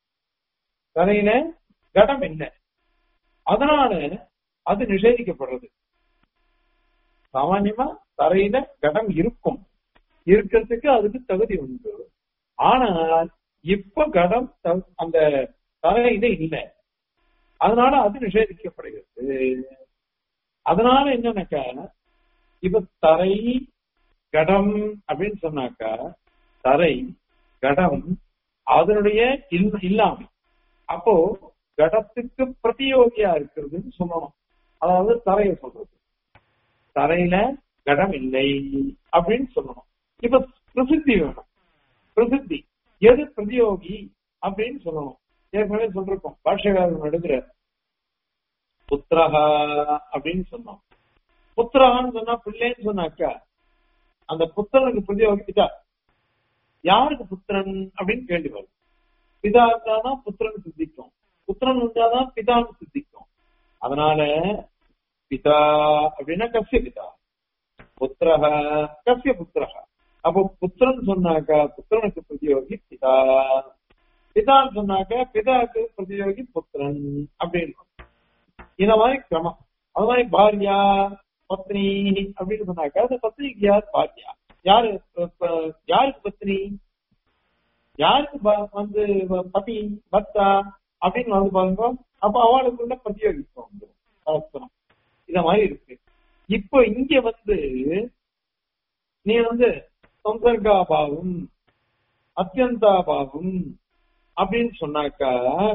தரையில கடம் இல்லை அதனால அது நிஷேதிக்கப்படுறது சாமான்யமா தரையில கடம் இருக்கும் இருக்கிறதுக்கு அதுக்கு தகுதி உண்டு ஆனால் இப்ப கடம் த- அந்த தரையில இல்லை அதனால அது நிஷேதிக்கப்படுகிறது அதனால என்னன்னாக்கா இப்ப தரை கடம் அப்படின்னு சொன்னாக்கா தரை கடம் அதனுடைய இல்ல- இல்லாமை அப்போ கடத்துக்கு பிரதியோகியா இருக்கிறதுன்னு சொல்லணும் அதாவது தரையை சொல்றது தரையில கடம் இல்லை அப்படின்னு சொல்லணும் இப்ப பிரசித்தி வேணும் பிரசித்தி எது பிரதியோகி அப்படின்னு சொல்லணும் ஏற்கனவே சொல்லிருக்கோம் பாஷகாரன் எடுக்கிற புத்திரஹா அப்படின்னு சொன்னோம் புத்திரஹான்னு சொன்னா பிள்ளைன்னு சொன்னாக்கா அந்த புத்திரனுக்கு பிரதியோகி பிதா யாருக்கு புத்திரன் அப்படின்னு கேள்வி வரும் பிதா இருந்தாதான் புத்திரன் சித்திக்கும் புத்திரன் இருந்தாதான் பிதான்னு சித்திக்கும் அதனால பிதா அப்படின்னா கசிய பிதா புத்திரஹ கசிய புத்திரஹ அப்போ புத்திரன் சொன்னாக்கா புத்திரனுக்கு பிரதியோகி பிதா பிதான்னு சொன்னாக்க பிதாக்கு பிரதியோகி புத்திரன் அப்படின்னு இந்த மாதிரி கிரமம் அது மாதிரி பாரியா பத்னி அப்படின்னு சொன்னாக்கா அந்த பத்னிக்கு யார் பாரியா யாரு இப்ப யாருக்கு பத்னி யாருக்கு ப- வந்து பதி பத்தா அப்படின்னு வந்து பாருங்க அப்ப அவளுக்குள்ள பிரதியோகிப்போம் வந்துரும். பரஸ்பரம் இத மாதிரி இருக்கு இப்போ இங்க வந்து நீ வந்து சம்சர்காபாவம் அத்தியந்தாபாவம் அப்படின்னு சொன்னாக்கா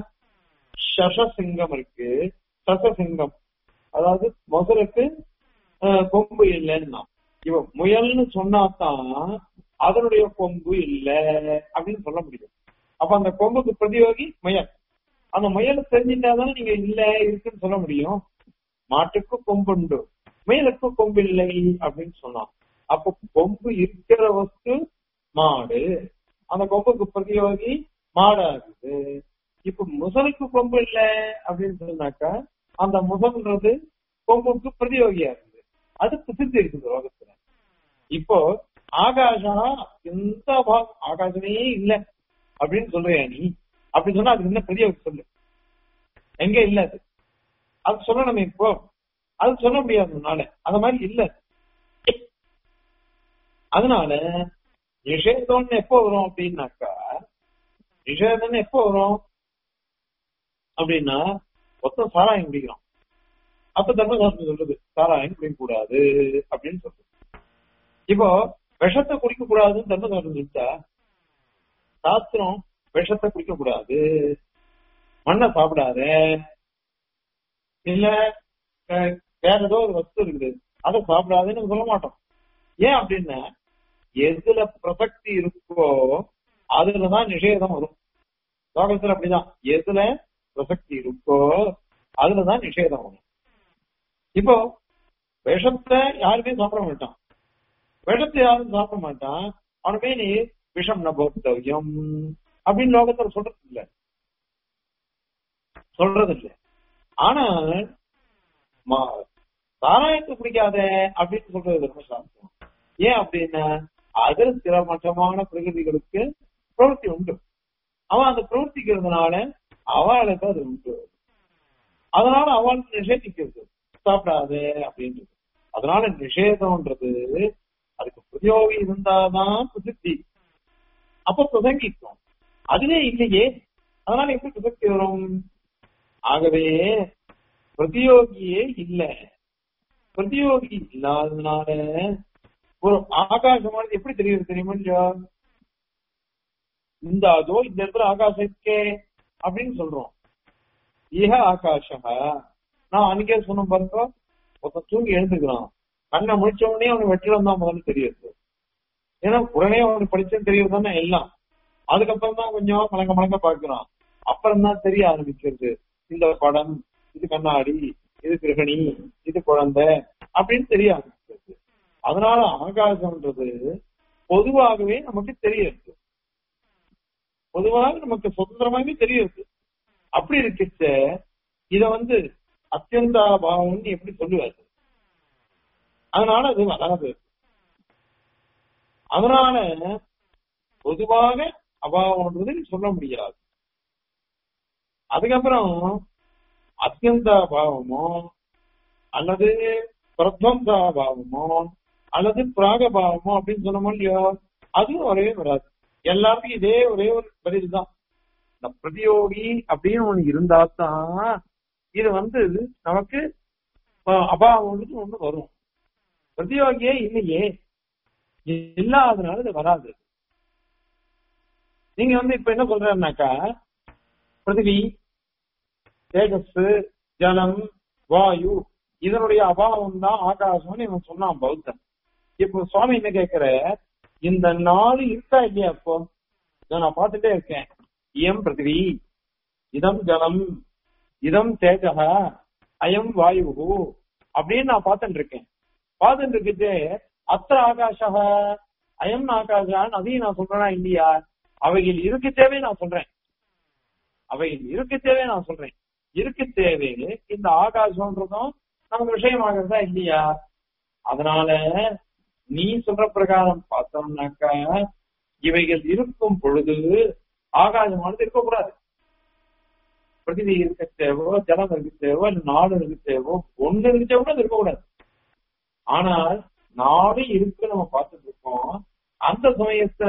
சசசிங்கம் இருக்கு சசசிங்கம் அதாவது முதலுக்கு அஹ், கொம்பு இல்லைன்னா இவன் முயல்னு சொன்னாதான் அதனுடைய கொம்பு இல்ல அப்படின்னு சொல்ல முடியும் அப்ப அந்த கொம்புக்கு பிரதியோகி முயல் அந்த முயலை தெரிஞ்சிட்டாதானே நீங்க இல்ல இருக்குன்னு சொல்ல முடியும் மாட்டுக்கு கொம்பு உண்டு முயலுக்கு கொம்பு இல்லை அப்படின்னு சொன்னான் அப்ப கொம்பு இருக்கிற வஸ்து மாடு அந்த கொம்புக்கு பிரதியோகி மாடாகுது இப்ப முசலுக்கு கொம்பு இல்ல அப்படின்னு சொன்னாக்கா அந்த முசல்ன்றது கொம்புக்கு பிரதியோகியா இருக்குது அது பிரசித்தி இருக்குது லோகத்துல இப்போ ஆகாசம் எந்த பாகம் ஆகாசமே இல்ல அப்படின்னு சொல்றியா நீ அப்படி சொன்னா அதுக்கு என்ன பிரதியோகி சொல்லு எங்க இல்ல அது அது சொல்லணுமே இப்போ அது சொல்ல முடியாததுனால அந்த மாதிரி இல்ல அதனால நிஷேதம்னு எப்போ வரும் அப்படின்னாக்கா நிஷேதம்னு எப்போ வரும் அப்படின்னா மொத்தம் சாராயம் குடிக்கிறோம் அப்ப தர்மசாஸ்திரம் சொல்லுது சாராயம் குடிக்க கூடாது அப்படின்னு சொல்லுது இப்போ விஷத்தை குடிக்க கூடாதுன்னு தர்மசாஸ்திரம் சொல்லிட்டா சாஸ்திரம் விஷத்தை குடிக்க கூடாது மண்ணை சாப்பிடாத இல்ல அஹ், வேற ஏதோ ஒரு வஸ்து இருக்குது அதை சாப்பிடாதுன்னு சொல்ல மாட்டோம் ஏன் அப்படின்னா எதுல பிரசக்தி இருக்கோ அதுலதான் நிஷேதம் வரும் லோகத்துல அப்படிதான் எதுல பிரசக்தி இருக்கோ அதுலதான் நிஷேதம் வரும் இப்போ விஷத்தை யாருமே சாப்பிட மாட்டான் விஷத்தை யாரும் சாப்பிட மாட்டான் அவனுமே நீ விஷம் ந போக்தவ்யம் அப்படின்னு லோகத்துல சொல்றது இல்ல சொல்றது இல்ல ஆனா மா- சாராயத்தை குடிக்காத அப்படின்னு சொல்றது தர்மசாஸ்திரம் ஏன் அப்படின்னா அதுல சில மட்டமான பிரகிருதிகளுக்கு பிரவೃತ್ತಿ உண்டு அவன் அந்த பிரவர்த்திக்கிறதுனால அவளுக்கு அது உண்டு அதனால அவளுக்கு நிஷேதிக்கிறது சாப்பிடாது அப்படின்றது அதனால நிஷேதம்ன்றது அதுக்கு பிரதியோகி இருந்தாதான் பிரசித்தி அப்ப பிரசங்கிக்கும் அதுவே இல்லையே அதனால எப்படி பிரசக்தி வரும் ஆகவே பிரதியோகியே இல்ல பிரதியோகி இல்லாததுனால ஒரு ஆகாசமானது எப்படி தெரியுது தெரியுமா இல்லையா இந்த அதோ இந்த இடத்துல ஆகாசம் இருக்கே அப்படின்னு சொல்றோம் இஹ ஆகாஷா நான் அன்னைக்கே சொன்ன பாருங்க ஒருத்தன் தூங்கி எழுந்துக்கிறான் கண்ணை முடிச்ச உடனே அவனுக்கு வெற்றிடம் தான் முதல்ல தெரியுது ஏன்னா உடனே அவனுக்கு படிச்சது தெரியுது தானே எல்லாம் அதுக்கப்புறம் தான் கொஞ்சம் மலங்க மலங்க பாக்குறான் அப்புறம் தான் தெரிய ஆரம்பிக்கிறது இந்த படம் இது கண்ணாடி இது கிரகணி இது குழந்தை அப்படின்னு தெரிய ஆரம்பிக்கிறது அதனால ஆகாசம்ன்றது பொதுவாகவே நமக்கு தெரியுது பொதுவாக நமக்கு சுதந்திரமாகவே தெரியுது அப்படி இருக்கச்ச இத வந்து அத்தியந்தாபாவம்னு எப்படி சொல்லுவாரு அதனால அது வராது அதனால பொதுவாக அபாவம்ன்றது சொல்ல முடியாது அதுக்கப்புறம் அத்தியந்தாபாவமோ அல்லது பிரத்வந்தாபாவமோ அல்லது பிராகபாவமோ அப்படின்னு சொன்னோமோ இல்லையோ அதுவும் வரவே வராது எல்லாருக்கும் இதே ஒரே ஒரு பதில் தான் இந்த பிரதியோகி அப்படின்னு ஒண்ணு இருந்தா தான் இது வந்து நமக்கு அபாவம்னு ஒண்ணு வரும் பிரதியோகியே இல்லையே இல்லாதனால இது வராது நீங்க வந்து இப்ப என்ன சொல்றேன்னாக்கா பிருத்திவி தேஜஸ் ஜலம் வாயு இதனுடைய அபாவம் தான் ஆகாசம்னு இவன் சொன்னான் பௌத்தன் இப்போ சுவாமி என்ன கேக்குற இந்த நாலு இருக்கா இல்லையா இப்போ நான் பார்த்துட்டே இருக்கேன் இயம் பிருத்திவி இதம் ஜலம் இதம் தேஜக அயம் வாயு அப்படின்னு நான் பார்த்துட்டு இருக்கேன் பார்த்துட்டு இருக்குது அத்த ஆகாஷக அயம் ஆகாஷான்னு அதையும் நான் சொல்றேனா இல்லையா அவைகள் இருக்கு தேவை நான் சொல்றேன் அவைகள் இருக்கு தேவை நான் சொல்றேன் இருக்கு தேவை இந்த ஆகாசம்ன்றதும் நமக்கு விஷயமாகிறதா இல்லையா அதனால நீ சொல்ற பிரகாரம் பார்த்தோம்னாக்கா இவைகள் இருக்கும் பொழுது ஆகாசமானது இருக்கக்கூடாது பிரதிதி இருக்க தேவோ ஜலம் இருக்கு தேவோ இல்ல நாடு இருக்கு தேவோ ஒண்ணு இருக்கு தேவோ அது இருக்கக்கூடாது ஆனால் நாடு இருக்கு நம்ம பார்த்துட்டு இருக்கோம் அந்த சமயத்துல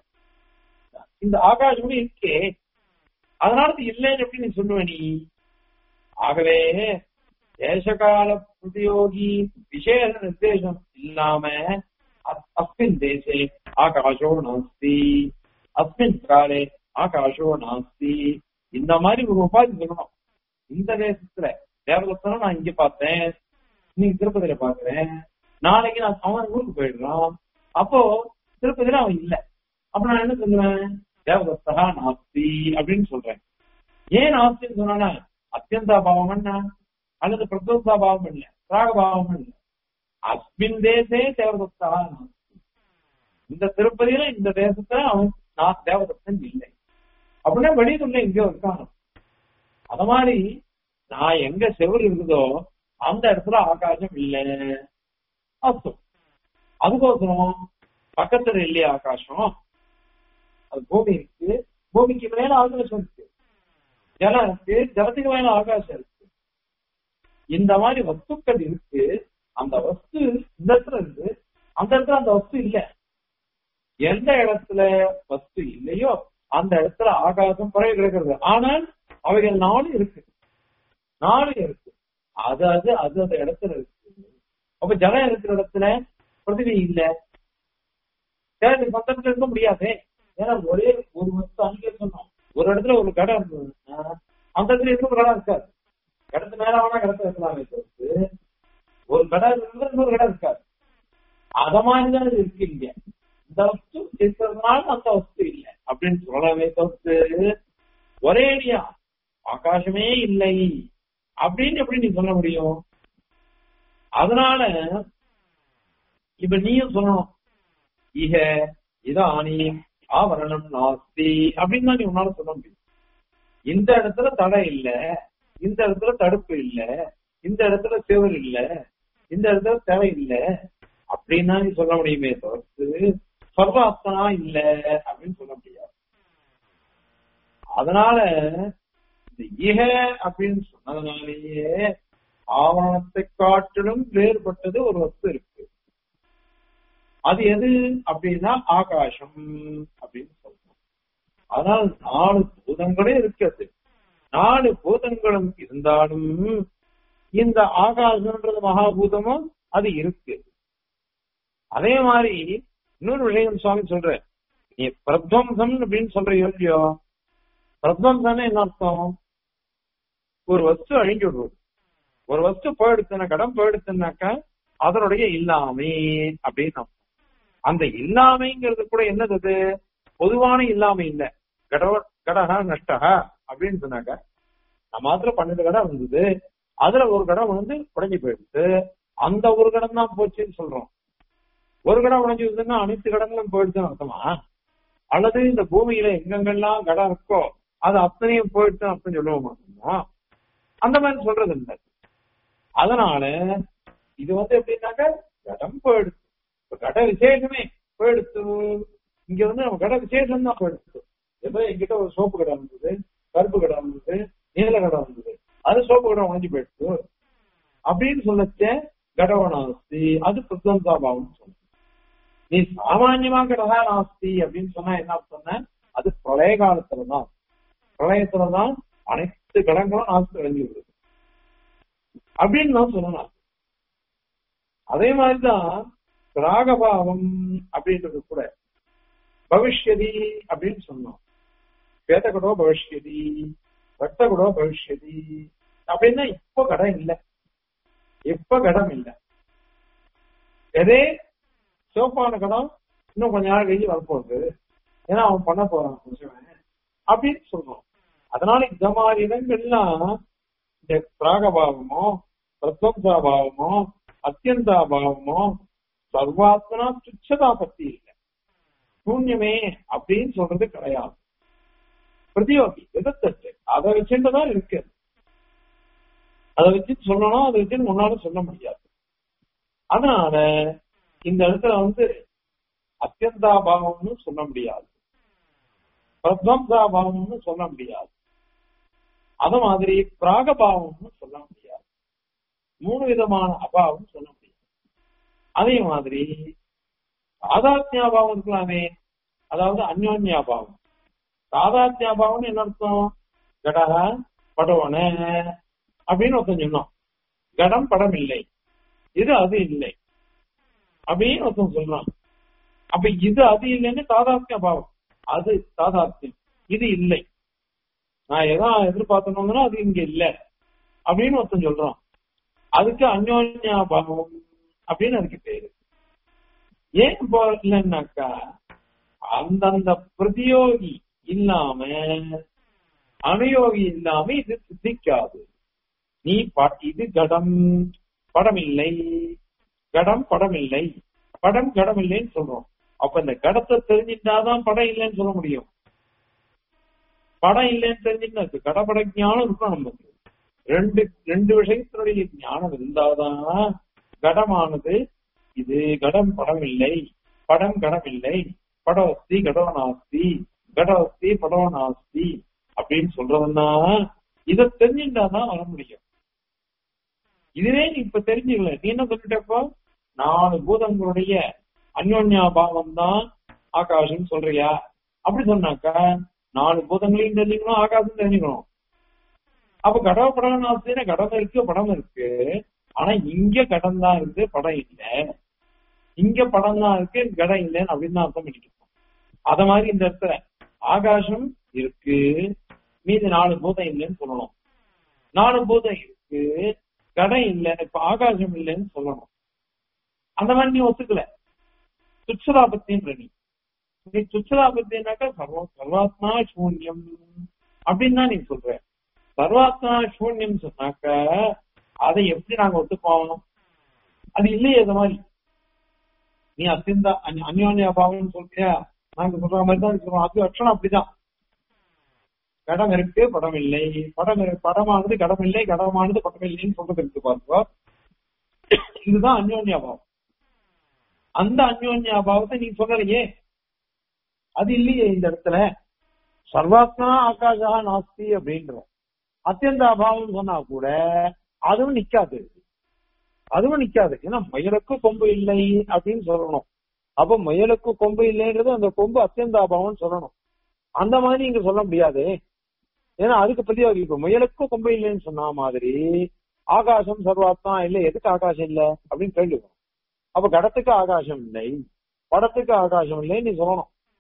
இந்த ஆகாசம் இருக்கே அதனால இது இல்லைன்னு எப்படி நீ சொல்லுவ நீ ஆகவே தேசகால பிரதியோகி விசேஷ நிர்தேசம் இல்லாம அஸ்மின் தேசே ஆகாஷோ நாஸ்தி அஸ்மின் காலே ஆகாஷோ நாஸ்தி இந்த மாதிரி ஒரு உபாதி சொல்லணும் இந்த தேசத்துல தேவதத்தனம் நான் இங்க பார்த்தேன் இன்னைக்கு திருப்பதியில பாக்குறேன் நாளைக்கு நான் அவன் ஊருக்கு போயிடுறான் அப்போ திருப்பதியில அவன் இல்ல அப்ப நான் என்ன சொல்லுவேன் தேவதத்தகா நாஸ்தி அப்படின்னு சொல்றேன் ஏன் நாஸ்தின்னு சொன்னா அத்தியந்தா பாவம் என்ன அல்லது பிரதோத்தா பாவம் இல்ல ராகபாவம் இல்ல அஸ்மின் தேசே தேவதத்தா நாஸ்தி இந்த திருப்பதியில இந்த தேசத்துல அவன் நான் தேவதத்தன் இல்லை அப்படின்னா வெளியூர்ல எங்கேயோ இருக்காங்க அத மாதிரி நான் எங்க செவ்வறு இருக்குதோ அந்த இடத்துல ஆகாசம் இல்லை அஸ்தம் அதுக்கோசரம் பக்கத்துல இல்லையா ஆகாசம் அது பூமி இருக்கு பூமிக்கு மேல ஆகாசம் இருக்கு ஜலம் இருக்கு ஜலத்துக்கு மேல ஆகாசம் இருக்கு இந்த மாதிரி வஸ்துக்கள் இருக்கு அந்த வஸ்து இந்த இடத்துல இருக்கு அந்த இடத்துல அந்த வஸ்து இல்ல எந்த இடத்துல வஸ்து இல்லையோ அந்த இடத்துல ஆகாசம் குறைய கிடக்கிறது ஆனால் அவைகள் நாலு இருக்கு நாலு இருக்கு அது அது அது அந்த இடத்துல இருக்கு அப்ப ஜலம் இருக்கிற இடத்துல பிரதிவி இல்ல சரி மொத்தத்துல இருக்க முடியாதே ஏன்னா ஒரே ஒரு வஸ்து அன்னைக்கே சொன்னோம் ஒரு இடத்துல ஒரு கடை இருந்ததுன்னா அந்த இடத்துல இன்னொரு கடை இருக்காது இடத்து மேல வேணா கடத்த இருக்கலாமே தவிர்த்து ஒரு கடை இருந்தா இன்னொரு கடை இருக்காது அத மாதிரிதான் இது இருக்கு இங்க இந்த வஸ்து இருக்கிறதுனால அந்த வஸ்து இல்லை அப்படின்னு சொல்லவே தவிர்த்து ஒரே அடியா ஆகாசமே இல்லை அப்படின்னு எப்படி நீ சொல்ல முடியும் அதனால இப்ப நீயும் சொல்லணும் இக இதானி ஆவரணம் நாஸ்தி அப்படின்னு தான் நீ உன்னால சொல்ல முடியும் இந்த இடத்துல தடை இல்ல இந்த இடத்துல தடுப்பு இல்ல இந்த இடத்துல செவர் இல்ல இந்த இடத்துல தடை இல்ல அப்படின்னு தான் நீ சொல்ல முடியுமே தவிர்த்து சர்வாஸ்தனா இல்ல அப்படின்னு சொல்ல முடியாது அதனால இந்த இக அப்படின்னு சொன்னதுனாலேயே ஆவரணத்தை காட்டிலும் வேறுபட்டது ஒரு வஸ்து இருக்கு அது எது அப்படின்னா ஆகாசம் அப்படின்னு சொல்றோம் அதனால் நாலு பூதங்களே இருக்கிறது நாலு பூதங்களும் இருந்தாலும் இந்த ஆகாசம்ன்றது மகாபூதமும் அது இருக்கு அதே மாதிரி இன்னொரு விஷயம் சுவாமி சொல்ற நீ பிரத்வம்சம் அப்படின்னு சொல்றியோ இல்லையோ பிரத்வம்சம்னு என்ன அர்த்தம் ஒரு வஸ்து அழிஞ்சு விடுவது ஒரு வஸ்து போயிடுச்சுன்னா கடன் போயிடுச்சுன்னாக்கா அதனுடைய இல்லாமை அப்படின்னு அர்த்தம். அந்த இல்லாமைங்கிறது கூட என்னது அது பொதுவான இல்லாமை இல்ல கடவ கடகா நஷ்டகா அப்படின்னு சொன்னாக்க நம்ம மாத்திரம் பன்னெண்டு கடை இருந்தது அதுல ஒரு கடை வந்து உடஞ்சி போயிடுச்சு அந்த ஒரு கடன் தான் போச்சுன்னு சொல்றோம் ஒரு கடை உடஞ்சி விடுதுன்னா அனைத்து கடன்களும் போயிடுச்சுன்னு அர்த்தமா அல்லது இந்த பூமியில எங்கெங்கெல்லாம் கடன் இருக்கோ அது அத்தனையும் போயிடுச்சு அர்த்தம் சொல்லுவோமா அந்த மாதிரி சொல்றது இல்லை அதனால இது வந்து எப்படின்னாக்க கடம் போயிடுச்சு இப்ப கடை விசேஷமே போயிடுச்சு இங்க வந்து நம்ம கடை விசேஷம் தான் போயிடுச்சு ஏதோ எங்கிட்ட ஒரு சோப்பு கடை இருந்தது கருப்பு கடை இருந்தது நீல கடை இருந்தது அது சோப்பு கடை உடஞ்சி போயிடுச்சு அப்படின்னு சொல்லச்ச கடவனாஸ்தி அது பிரசந்தாபாவம் சொல்லுது நீ சாமான்யமா கடகா நாஸ்தி அப்படின்னு சொன்னா என்ன சொன்ன அது பிரளய காலத்துலதான் பிரளயத்துலதான் அனைத்து கடங்களும் நாஸ்தி அடைஞ்சு விடுது அப்படின்னு நான் சொல்லணும் அதே மாதிரிதான் ராகபாவம் அப்படின்றது கூட பவிஷ்யதி அப்படின்னு சொன்னோம் பேதகடோ பவிஷ்யதி ரத்தகடோ பவிஷ்யதி அப்படின்னா இப்போ கடன் இல்லை இப்ப கடன் இல்லை எதே சோப்பான கடன் இன்னும் கொஞ்ச நாள் கழிஞ்சு வரப்போகுது ஏன்னா அவன் பண்ண போறான் கொஞ்சம் அப்படின்னு சொல்றோம் அதனால இந்த மாதிரி இடங்கள்லாம் இந்த பிராகபாவமோ பிரத்வம்சாபாவமோ அத்தியந்தாபாவமோ சர்வாத்மனா துச்சதா பத்தி இல்லை சூன்யமே அப்படின்னு சொல்றது கிடையாது பிரதியோகி எதிர்த்தட்டு அதை வச்சுட்டுதான் இருக்கு அதை வச்சு சொல்லணும் அதை வச்சு முன்னால சொல்ல முடியாது அதனால இந்த இடத்துல வந்து அத்தியந்தாபாவம்னு சொல்ல முடியாது பிரத்வம்சாபாவம்னு சொல்ல முடியாது அது மாதிரி பிராகபாவம்னு சொல்ல முடியாது மூணு விதமான அபாவம் சொல்ல முடியாது அதே மாதிரி சாதாத்யாபாவம் இருக்கலாமே அதாவது அந்யோன்யாபாவம் சாதாத்யாபாவம் என்ன அர்த்தம் கடக படவன அப்படின்னு ஒருத்தன் சொன்னோம் கடம் படம் இல்லை இது அது இல்லை அப்படின்னு ஒருத்தன் சொல்றான் அப்ப இது அது இல்லைன்னு தாதாத்மிய பாவம் அது தாதாத்மியம் இது இல்லை நான் எதா எதிர்பார்த்தனோம்னா அது இங்க இல்ல அப்படின்னு ஒருத்தன் சொல்றான் அதுக்கு அந்யோன்யா பாவம் அப்படின்னு அதுக்கு பேரு ஏன் இப்போ இல்லைன்னாக்கா அந்தந்த பிரதியோகி இல்லாம அனுயோகி இல்லாம இது சித்திக்காது நீ ப- இது கடம் படம் இல்லை கடம் படம் இல்லை படம் கடம் இல்லைன்னு சொல்றோம் அப்ப இந்த கடத்தை தெரிஞ்சிட்டாதான் படம் இல்லைன்னு சொல்ல முடியும் படம் இல்லைன்னு தெரிஞ்சுட்டு கடப்பட ஞானம் இருக்கும் நமக்கு ரெண்டு ரெண்டு விஷயத்தினுடைய ஞானம் இருந்தாதான் கடமானது இது கடம் படம் இல்லை படம் கடம் இல்லை படவஸ்தி கடவனாஸ்தி கடவஸ்தி படவனாஸ்தி அப்படின்னு சொல்றதுன்னா இதை தெரிஞ்சுட்டாதான் வர முடியும் இதுவே நீ இப்ப தெரிஞ்சுக்கல நீ என்ன சொல்லிட்டப்போ நாலு பூதங்களுடைய அந்யோன்யா பாவம் தான் ஆகாசம் சொல்றியா அப்படி சொன்னாக்கா நாலு பூதங்களையும் தெரிஞ்சுக்கணும் ஆகாசம் தெரிஞ்சுக்கணும் அப்ப கடவு படம் ஆசைன்னா கடம் இருக்கு படம் இருக்கு ஆனா இங்க கடம் தான் இருக்கு படம் இல்ல இங்க படம் தான் இருக்கு கடம் இல்லைன்னு அப்படின்னு தான் அர்த்தம் பண்ணிக்கணும் அத மாதிரி இந்த இடத்துல ஆகாசம் இருக்கு மீதி நாலு பூதம் இல்லைன்னு சொல்லணும் நாலு பூதம் இருக்கு கடம் இல்லை இப்ப ஆகாசம் இல்லைன்னு சொல்லணும் அந்த மாதிரி நீ ஒத்துக்கல துச்சதாபத்தின்ற நீ நீ துச்சதாபத்தினாக்கா சர்வ சர்வாத்மா சூன்யம் அப்படின்னு தான் நீ சொல்ற சர்வாத்மா சூன்யம் சொன்னாக்க அதை எப்படி நாங்க ஒத்துப்போம் அது இல்லையே அது மாதிரி நீ அத்தியந்த அந்ய- அந்யோன்ய பாவம்னு சொல்றியா நாங்க சொல்ற மாதிரி தான் சொல்றோம் அது லட்சணம் அப்படிதான் கடம் இருக்கு படம் இல்லை படம் இரு- படமானது கடம் இல்லை கடமானது படம் இல்லைன்னு சொல்றது இருக்கு பாருங்க இதுதான் அந்யோன்ய பாவம் அந்த அந்யோன்ய பாவத்தை நீ சொல்லலையே அது இல்லையே இந்த இடத்துல சர்வாத்மா ஆகாஷா நாஸ்தி அப்படின்றோம் அத்தியந்த அபாவம் சொன்னா கூட அதுவும் நிக்காது அதுவும் நிக்காது ஏன்னா முயலுக்கு கொம்பு இல்லை அப்படின்னு சொல்லணும் அப்ப முயலுக்கு கொம்பு இல்லைன்றது அந்த கொம்பு அத்தியந்த அபாவம்னு சொல்லணும் அந்த மாதிரி இங்க சொல்ல முடியாது ஏன்னா அதுக்கு பிரதியோகி இப்ப முயலுக்கு கொம்பு இல்லைன்னு சொன்ன மாதிரி ஆகாசம் சர்வாத்மா இல்ல எதுக்கு ஆகாசம் இல்ல அப்படின்னு கேள்வி வரும். அப்ப கடத்துக்கு ஆகாசம் இல்லை படத்துக்கு ஆகாசம் இல்லை நீ சொல்லணும்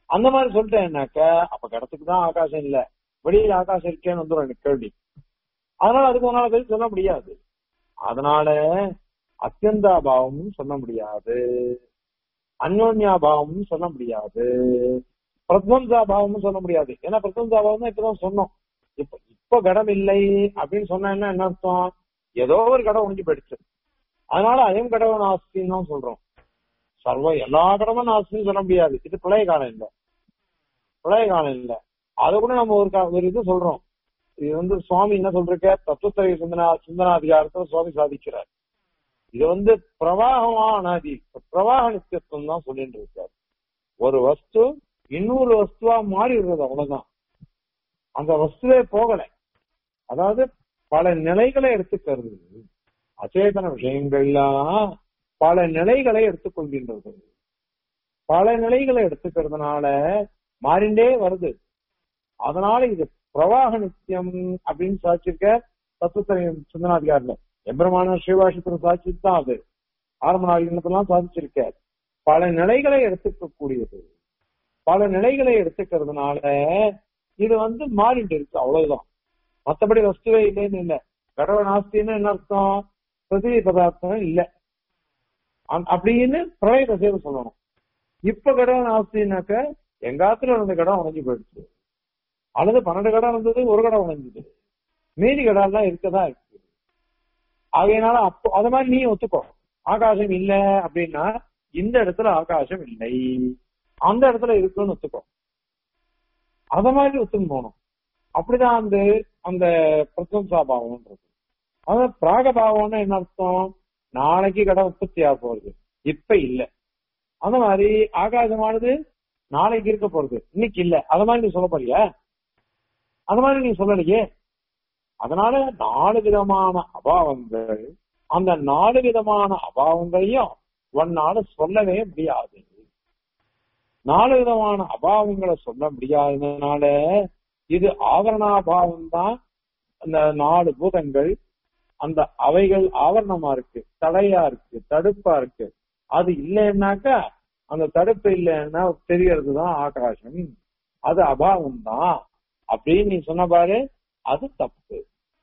அந்த மாதிரி சொல்லிட்டேன்னாக்க அப்ப கடத்துக்கு தான் ஆகாசம் இல்ல வெளியில ஆகாசம் இருக்கேன்னு வந்துடும் எனக்கு கேள்வி அதனால அதுக்கு ஒரு நாள் கழிச்சு சொல்ல முடியாது அதனால அத்தியந்தாபாவமும் சொல்ல முடியாது அந்யோன்யாபாவமும் சொல்ல முடியாது பிரத்வம்சாபாவமும் சொல்ல முடியாது ஏன்னா பிரத்வம்சாபாவம் தான் இப்பதான் சொன்னோம் இப்ப இப்ப கடம் இல்லை அப்படின்னு சொன்னா என்ன என்ன அர்த்தம் ஏதோ ஒரு கடம் ஒழிஞ்சு போயிடுச்சு அதனால அயம் கடவுள் நாஸ்தின்னு தான் சொல்றோம் சர்வ எல்லா கடமும் நாஸ்தின்னு சொல்ல முடியாது இது பழைய காலம் இல்ல பழைய காலம் இல்ல அதை கூட நம்ம ஒரு கா- ஒரு இது சொல்றோம் இது வந்து சுவாமி என்ன சொல்றக்க தத்துவத்திரை சிந்தனா சிந்தனாதிகாரத்துல சுவாமி சாதிக்கிறார் இது வந்து பிரவாகமா அனாதி பிரவாக நித்தியத்துவம் தான் சொல்லிட்டு இருக்காரு ஒரு வஸ்து இன்னொரு வஸ்துவா மாறிடுறது அவ்வளவுதான் அந்த வஸ்துவே போகல அதாவது பல நிலைகளை எடுத்துக்கிறது அச்சேதன விஷயங்கள்லாம் பல நிலைகளை எடுத்துக்கொள்கின்றது பல நிலைகளை எடுத்துக்கிறதுனால மாறிண்டே வருது அதனால இது பிரவாக நித்தியம் அப்படின்னு சாட்சிருக்க தத்துவத்திரையும் சிந்தனாதிகாரில எம்பெருமான ஸ்ரீவாஷத்துல சாட்சித்து தான் அது ஆரம்ப நாளிகள்லாம் சாதிச்சிருக்க பல நிலைகளை எடுத்துக்க கூடியது பல நிலைகளை எடுத்துக்கிறதுனால இது வந்து மாறிட்டு இருக்கு அவ்வளவுதான் மத்தபடி வஸ்துவே இல்லைன்னு இல்ல கடவுள நாஸ்தின்னு என்ன அர்த்தம் பிரதிவி பதார்த்தம் இல்ல அ- அப்படின்னு பிரளய தசையில சொல்லணும் இப்ப கடவுள் நாஸ்தினாக்க எங்காத்துல இருந்த கடம் உடைஞ்சு போயிடுச்சு அல்லது பன்னெண்டு கடம் இருந்தது ஒரு கடம் உடைஞ்சது மீதி கடம் எல்லாம் இருக்கதான் இருக்கு ஆகையினால அப்போ அத மாதிரி நீ ஒத்துக்கோ ஆகாசம் இல்ல அப்படின்னா இந்த இடத்துல ஆகாசம் இல்லை அந்த இடத்துல இருக்குன்னு ஒத்துக்கோ அத மாதிரி ஒத்துன்னு போகணும் அப்படிதான் அந்த அந்த பிரசம்சாபாவம்ன்றது அதாவது பிராகபாவம்னா என்ன அர்த்தம் நாளைக்கு கடை உற்பத்தி ஆக போறது இப்ப இல்ல அந்த மாதிரி ஆகாசமானது நாளைக்கு இருக்க போறது இன்னைக்கு இல்ல அத மாதிரி நீ சொல்ல போறியா அது மாதிரி நீ சொல்லலையே அதனால நாலு விதமான அபாவங்கள் அந்த நாலு விதமான அபாவங்களையும் உன்னால சொல்லவே முடியாது நாலு விதமான அபாவங்களை சொல்ல முடியாததுனால இது ஆவரணாபாவம் தான் அந்த நாலு பூதங்கள் அந்த அவைகள் ஆவரணமா இருக்கு தடையா இருக்கு தடுப்பா இருக்கு அது இல்லைன்னாக்கா அந்த தடுப்பு இல்லைன்னா தெரியறது தான் ஆகாசம் அது அபாவம் தான் அப்படின்னு நீ சொன்ன பாரு அது தப்பு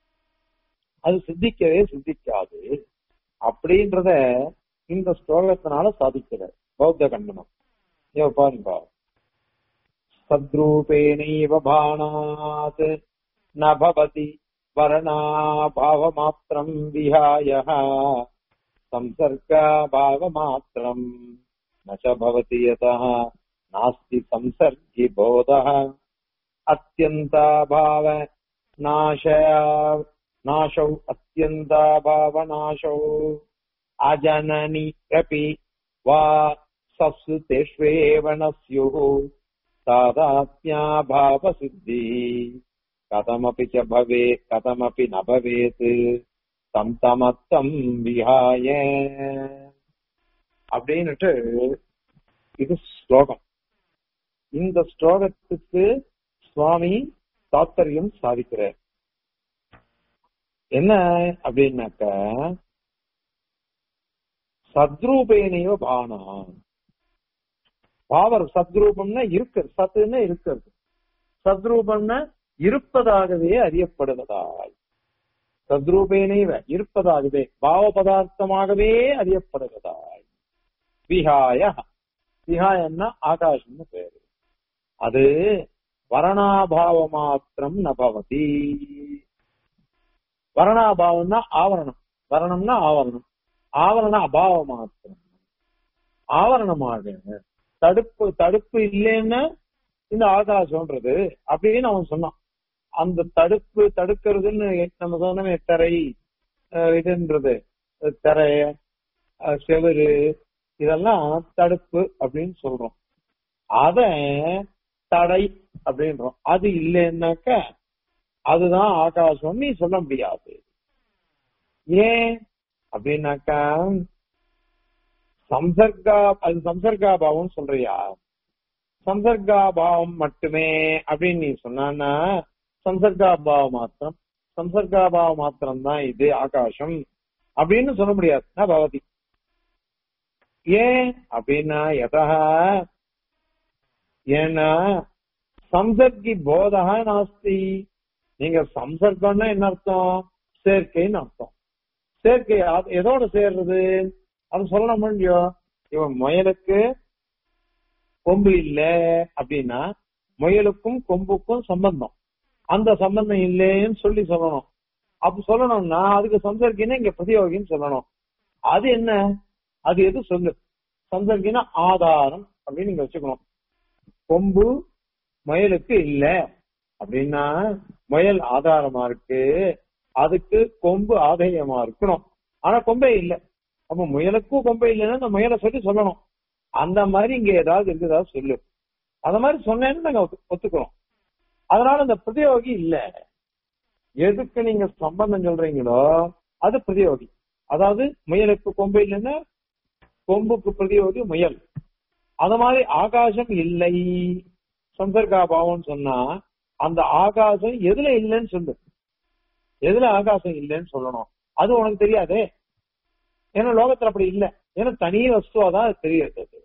அது சித்திக்கவே சித்திக்காது அப்படின்றத இந்த ஸ்லோகத்தினால சாதிக்கிற பௌத்த கண்டனம் இவ பாருங்க சத்ரூபேணைவ பானாத் ந பவதி வரணாபாவமாத்திரம் விஹாய संसर्गाभावमात्रम् न च भवति यतः नास्ति संसर्गि बोधः अत्यन्ताभाव नाशया नाशौ अत्यन्ताभावनाशौ अजननि अपि वा सत्सु तेष्वेव न स्युः तादात्म्याभावसिद्धिः कथमपि च भवेत् कथमपि न भवेत् தம் தமத்தம் விஹாய அப்படின்னுட்டு இது ஸ்லோகம் இந்த ஸ்லோகத்துக்கு சுவாமி தாத்பரியம் சாதிக்கிறார் என்ன அப்படின்னாக்க சத்ரூபேனையோ பானா பாவர் சத்ரூபம்னா இருக்கிறது சத்துன்னா இருக்கிறது சத்ரூபம்னா இருப்பதாகவே அறியப்படுவதாய் சத்ரூபேனைவ இருப்பதாகவே பாவ பதார்த்தமாகவே அறியப்படுவதாய் விஹாய விஹாயன்னா ஆகாசம்னு பேரு அது வரணாபாவ மாத்திரம் நபவதி வரணாபாவம்னா ஆவரணம் வரணம்னா ஆவரணம் ஆவரண அபாவ மாத்திரம் ஆவரணமாக தடுப்பு தடுப்பு இல்லைன்னா இந்த ஆகாசம்ன்றது அப்படின்னு அவன் சொன்னான் அந்த தடுப்பு தடுக்கிறதுன்னு நம்ம சொன்னோமே தரை அஹ் இதுன்றது தரை அஹ் செவுரு இதெல்லாம் தடுப்பு அப்படின்னு சொல்றோம் அத தடை அப்படின்றோம் அது இல்லைன்னாக்க அதுதான் ஆகாசம் நீ சொல்ல முடியாது ஏன் அப்படின்னாக்கா சம்சர்கா அது சம்சர்காபாவம் சொல்றியா சம்சர்காபாவம் மட்டுமே அப்படின்னு நீ சொன்னான்னா சம்சர்காபாவ மாத்திரம் சம்சர்காபாவ மாத்திரம் தான் இது ஆகாசம் அப்படின்னு சொல்ல முடியாது நான் பவதி ஏன் அப்படின்னா எதா ஏன்னா சம்சர்கி போதக நாஸ்தி நீங்க சம்சர்க்கம்னா என்ன அர்த்தம் சேர்க்கைன்னு அர்த்தம் சேர்க்கை அது எதோட சேர்றது அது சொல்லணும் முடியும் இவன் முயலுக்கு கொம்பு இல்ல அப்படின்னா முயலுக்கும் கொம்புக்கும் சம்பந்தம் அந்த சம்பந்தம் இல்லைன்னு சொல்லி சொல்லணும் அப்ப சொல்லணும்னா அதுக்கு சம்சர்க்கினா இங்க பிரதியோகின்னு சொல்லணும் அது என்ன அது எது சொல்லு சம்சர்க்கினா ஆதாரம் அப்படின்னு நீங்க வச்சுக்கணும் கொம்பு முயலுக்கு இல்ல அப்படின்னா முயல் ஆதாரமா இருக்கு அதுக்கு கொம்பு ஆதாயமா இருக்கணும் ஆனா கொம்பே இல்ல அப்ப முயலுக்கும் கொம்பே இல்லைன்னா அந்த முயலை சொல்லி சொல்லணும் அந்த மாதிரி இங்க ஏதாவது இருக்குதா சொல்லு அந்த மாதிரி சொன்னேன்னு நாங்க ஒத்து- ஒத்துக்கிறோம் அதனால அந்த பிரதியோகி இல்ல எதுக்கு நீங்க சம்பந்தம் சொல்றீங்களோ அது பிரதியோகி அதாவது முயலுக்கு கொம்பு இல்லைன்னா கொம்புக்கு பிரதியோகி முயல் அது மாதிரி ஆகாசம் இல்லை சந்தர்காபாவம்னு சொன்னா அந்த ஆகாசம் எதுல இல்லைன்னு சொல்லு எதுல ஆகாசம் இல்லைன்னு சொல்லணும் அது உனக்கு தெரியாதே ஏன்னா லோகத்துல அப்படி இல்ல ஏன்னா தனி வஸ்துவா தான் அது தெரியுது அது.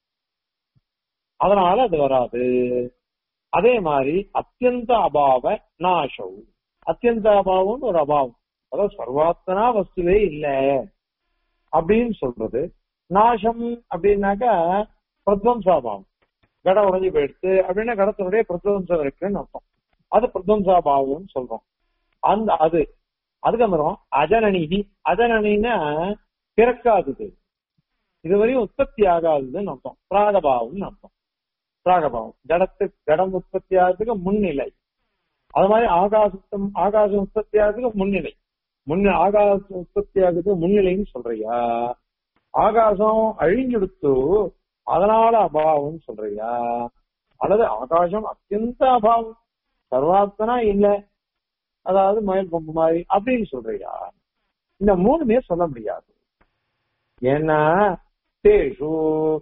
அதனால அது வராது அதே மாதிரி அத்தியந்த அபாவ நாசம் அத்தியந்த அபாவம்னு ஒரு அபாவம் அதாவது சர்வாத்தனா வஸ்துவே இல்ல அப்படின்னு சொல்றது நாசம் அப்படின்னாக்கா பிரத்வம்சாபாவம் கடம் உடைஞ்சு போயிடுத்து அப்படின்னா கடத்தினுடைய பிரத்வம்சம் இருக்குன்னு அர்த்தம் அது பிரத்வம்சாபாவம்னு சொல்றோம் அந்த அது அதுக்கப்புறம் அஜனனிதி அஜனனின்னா பிறக்காதது இதுவரையும் உற்பத்தி ஆகாததுன்னு அர்த்தம் பிராகபாவம்னு அர்த்தம் பிராகபாவம் கடத்து கடம் உற்பத்தி ஆகிறதுக்கு முன்னிலை அது மாதிரி ஆகாசத்தம் ஆகாசம் உற்பத்தி ஆகிறதுக்கு முன்னிலை முன்ன ஆகாசம் உற்பத்தி ஆகிறதுக்கு முன்னிலைன்னு சொல்றியா ஆகாசம் அழிஞ்சுடுத்து அதனால அபாவம் சொல்றியா அல்லது ஆகாசம் அத்தியந்த அபாவம் சர்வாத்தனா இல்ல அதாவது மயில் கொம்பு மாதிரி அப்படின்னு சொல்றியா இந்த மூணுமே சொல்ல முடியாது ஏன்னா தேஷு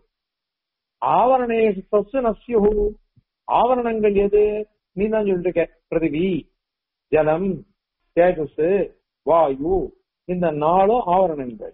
ஆவரணேஷு தஸ்ஸு நஸ்யு ஆவரணங்கள் எது நீ தான் சொல்லிட்டு இருக்க பிருத்திவி ஜலம் தேஜஸ் வாயு இந்த நாளும் ஆவரணங்கள்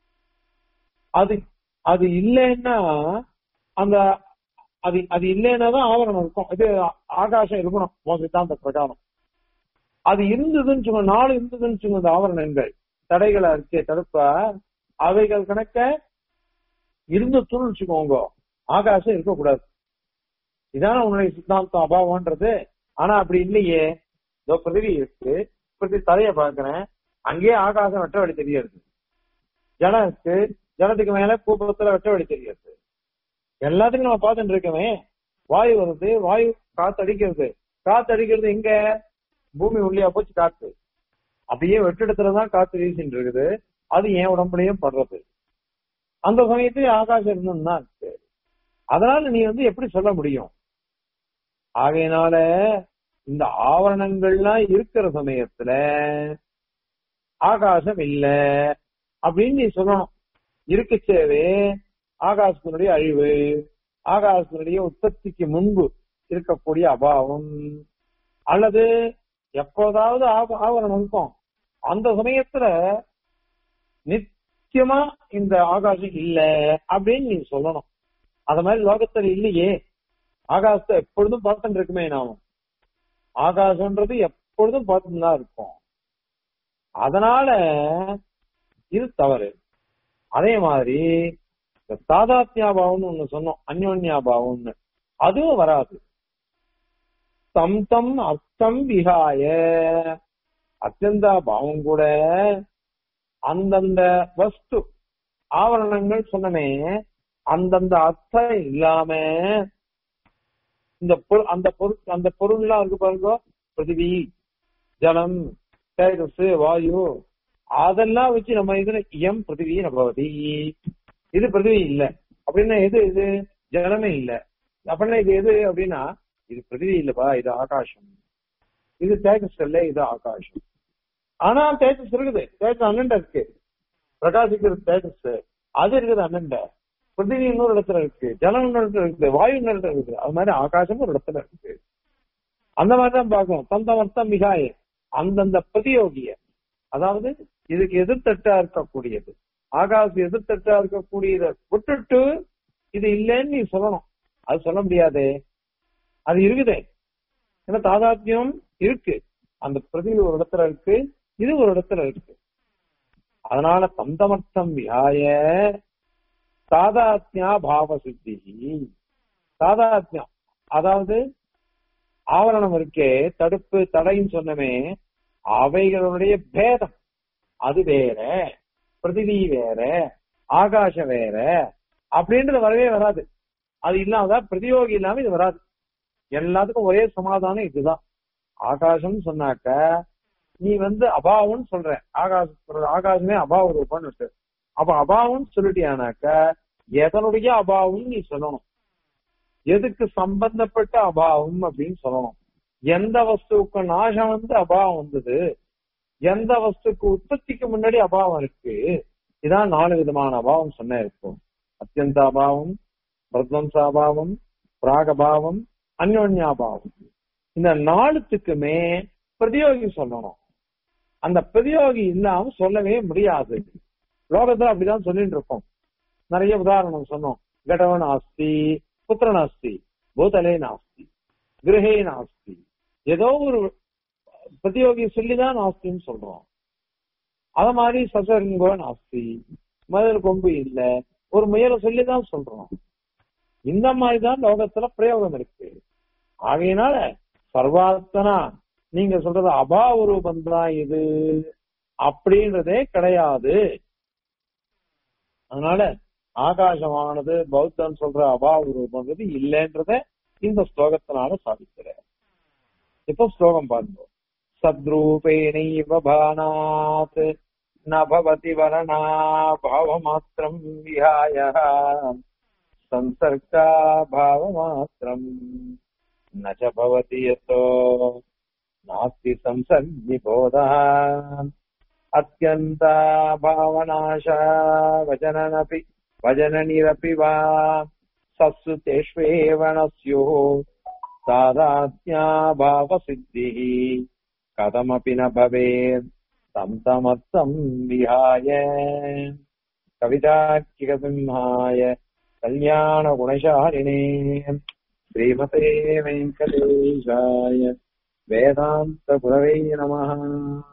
அது அது இல்லைன்னா அந்த அது அது இல்லைன்னா தான் ஆவரணம் இருக்கும் இது ஆகாசம் இருக்கணும் உன் சித்தாந்த பிரகாரம் அது இருந்ததுன்னு சொல்லுங்க நாலு இருந்ததுன்னு சொல்லுங்க இந்த ஆவரணங்கள் தடைகளா இருக்கே தடுப்ப அவைகள் கணக்க இருந்துச்சுன்னு வச்சுக்கோங்க ஆகாசம் இருக்கக்கூடாது இதான உன்னுடைய சித்தாந்தம் அபாவம்ன்றது ஆனா அப்படி இல்லையே இதோ பிருத்திவி இருக்கு பிருத்தி தலைய பாக்குறேன் அங்கேயே ஆகாசம் வெட்ட வழி தெரியாது ஜலம் இருக்கு ஜலத்துக்கு மேல கூப்பத்துல வெட்ட வழி தெரியாது எல்லாத்துக்கும் நம்ம பார்த்துட்டு இருக்கவே வாயு வருது வாயு காத்து அடிக்கிறது காத்து அடிக்கிறது எங்க பூமி உள்ளியா போச்சு காத்து அப்படியே வெற்றிடத்துலதான் காத்து வீசிட்டு இருக்குது அது என் உடம்புலயும் படுறது அந்த சமயத்துல ஆகாசம் இருந்துன்னு தான் இருக்கு அதனால நீ வந்து எப்படி சொல்ல முடியும் ஆகையினால இந்த ஆவரணங்கள்லாம் இருக்கிற சமயத்துல ஆகாசம் இல்ல அப்படின்னு நீ சொல்லணும் இருக்குச்சேவே ஆகாசத்தினுடைய அழிவு ஆகாசத்தினுடைய உற்பத்திக்கு முன்பு இருக்கக்கூடிய அபாவம் அல்லது எப்போதாவது ஆவ- ஆவரணம் இருக்கும் அந்த சமயத்துல நிச்சயமா இந்த ஆகாசம் இல்ல அப்படின்னு நீ சொல்லணும் அத மாதிரி லோகத்துல இல்லையே ஆகாசத்தை எப்பொழுதும் பார்த்துட்டு இருக்குமே நாம ஆகாசம்ன்றது எப்பொழுதும் பார்த்துட்டு தான் இருக்கும் அதனால இது தவறு அதே மாதிரி இந்த தாதாத்யாபாவம்னு ஒண்ணு சொன்னோம் அந்யோன்யாபாவம்னு அதுவும் வராது தம் தம் அர்த்தம் விகாய அத்தியந்தா பாவம் கூட அந்தந்த வஸ்து ஆவரணங்கள் சொன்னனே அந்தந்த அர்த்தம் இல்லாம இந்த பொருள் அந்த பொருள் அந்த பொருள்லாம் இருக்கு பாருங்க பிருத்திவி ஜலம் தேஜஸ் வாயு அதெல்லாம் வச்சு நம்ம இதுல எம் பிருத்திவி நபவதி இது பிருத்திவி இல்ல அப்படின்னா எது இது ஜலமே இல்ல அப்படின்னா இது எது அப்படின்னா இது பிருத்திவி இல்லப்பா இது ஆகாசம் இது தேஜஸ் இல்ல இது ஆகாசம் ஆனா தேஜஸ் இருக்குது தேஜஸ் அண்ணன் இருக்கு பிரகாசிக்கிறது தேஜஸ் அது இருக்குது அண்ணன் பிருத்திவி இன்னொரு இடத்துல இருக்கு ஜலம் இன்னொரு இடத்துல இருக்குது வாயு இன்னொரு இடத்துல இருக்குது அது மாதிரி ஆகாசமும் ஒரு இடத்துல இருக்கு அந்த மாதிரிதான் பார்க்கணும் தந்தம் அர்த்தம் மிகாய அந்தந்த பிரதியோகிய அதாவது இதுக்கு எதிர்த்தட்டா இருக்கக்கூடியது ஆகாசம் எதிர்த்தட்டா இருக்கக்கூடியத விட்டுட்டு இது இல்லைன்னு நீ சொல்லணும் அது சொல்ல முடியாதே அது இருக்குதே ஏன்னா தாதாத்மியம் இருக்கு அந்த பிரதி ஒரு இடத்துல இருக்கு இது ஒரு இடத்துல இருக்கு அதனால தந்தமர்த்தம் வியாய தாதாத்மியா பாவ சித்தி தாதாத்மியம் அதாவது ஆவரணம் இருக்கே தடுப்பு தடைன்னு சொன்னமே அவைகளுடைய பேதம் அது வேற பிரதிவி வேற ஆகாசம் வேற அப்படின்றது வரவே வராது அது இல்லாம பிரதியோகி இல்லாம இது வராது எல்லாத்துக்கும் ஒரே சமாதானம் இதுதான் ஆகாசம் சொன்னாக்க நீ வந்து அபாவம்னு சொல்ற ஆகாச ஆகாசமே அபாவ ரூபம்னு இருக்கு அப்ப அபாவம்னு சொல்லிட்டியானாக்க எதனுடைய அபாவம் நீ சொல்லணும் எதுக்கு சம்பந்தப்பட்ட அபாவம் அப்படின்னு சொல்லணும் எந்த வஸ்துவுக்கு நாசம் வந்து அபாவம் வந்தது எந்த வஸ்துக்கு உற்பத்திக்கு முன்னாடி அபாவம் இருக்கு இதான் நாலு விதமான அபாவம் சொன்ன இருக்கும் அத்தியந்த அபாவம் பிரத்வம்ச அபாவம் பிராகபாவம் அந்யோன்யாபாவம் இந்த நாலுத்துக்குமே பிரதியோகி சொல்லணும் அந்த பிரதியோகி இல்லாம சொல்லவே முடியாது லோகத்துல அப்படிதான் சொல்லிட்டு இருக்கோம் நிறைய உதாரணம் சொன்னோம் கடவன் ஆஸ்தி புத்திரன் ஆஸ்தி பூதலே நாஸ்தி கிரகே நாஸ்தி ஏதோ ஒரு பிரதியோகி சொல்லிதான் நாஸ்தின்னு சொல்றோம் அத மாதிரி சசரிங்கோ நாஸ்தி மதில் கொம்பு இல்ல ஒரு முயலை சொல்லிதான் சொல்றோம் இந்த மாதிரிதான் லோகத்துல பிரயோகம் இருக்கு ஆகையினால சர்வாத்தனா நீங்க சொல்றது அபாவ ரூபம் தான் இது அப்படின்றதே கிடையாது அதனால ஆகாசமானது பௌத்தன் சொல்ற அபாவ ரூபங்கிறது இல்லைன்றத இந்த ஸ்லோகத்தினால சாதிக்கிறேன் இப்ப ஸ்லோகம் பாருங்க சத்ரூபேணைவ பானாத் நபவதி வரணா பாவமாத்திரம் விஹாய संसर्गा भावमात्रम् न च भवति यतो नास्ति संसर्गिबोधः अत्यन्ता भावनाशा वचननपि वचननिरपि वा सत्सुतेष्वेव न स्युः सादात्या भावसिद्धिः कथमपि न भवेत् तं तमर्थम् विहाय कवितार्किकसिंहाय कल्याणगुणशालिने श्रीमते वेङ्कटेशाय वेदान्तगुरवे नमः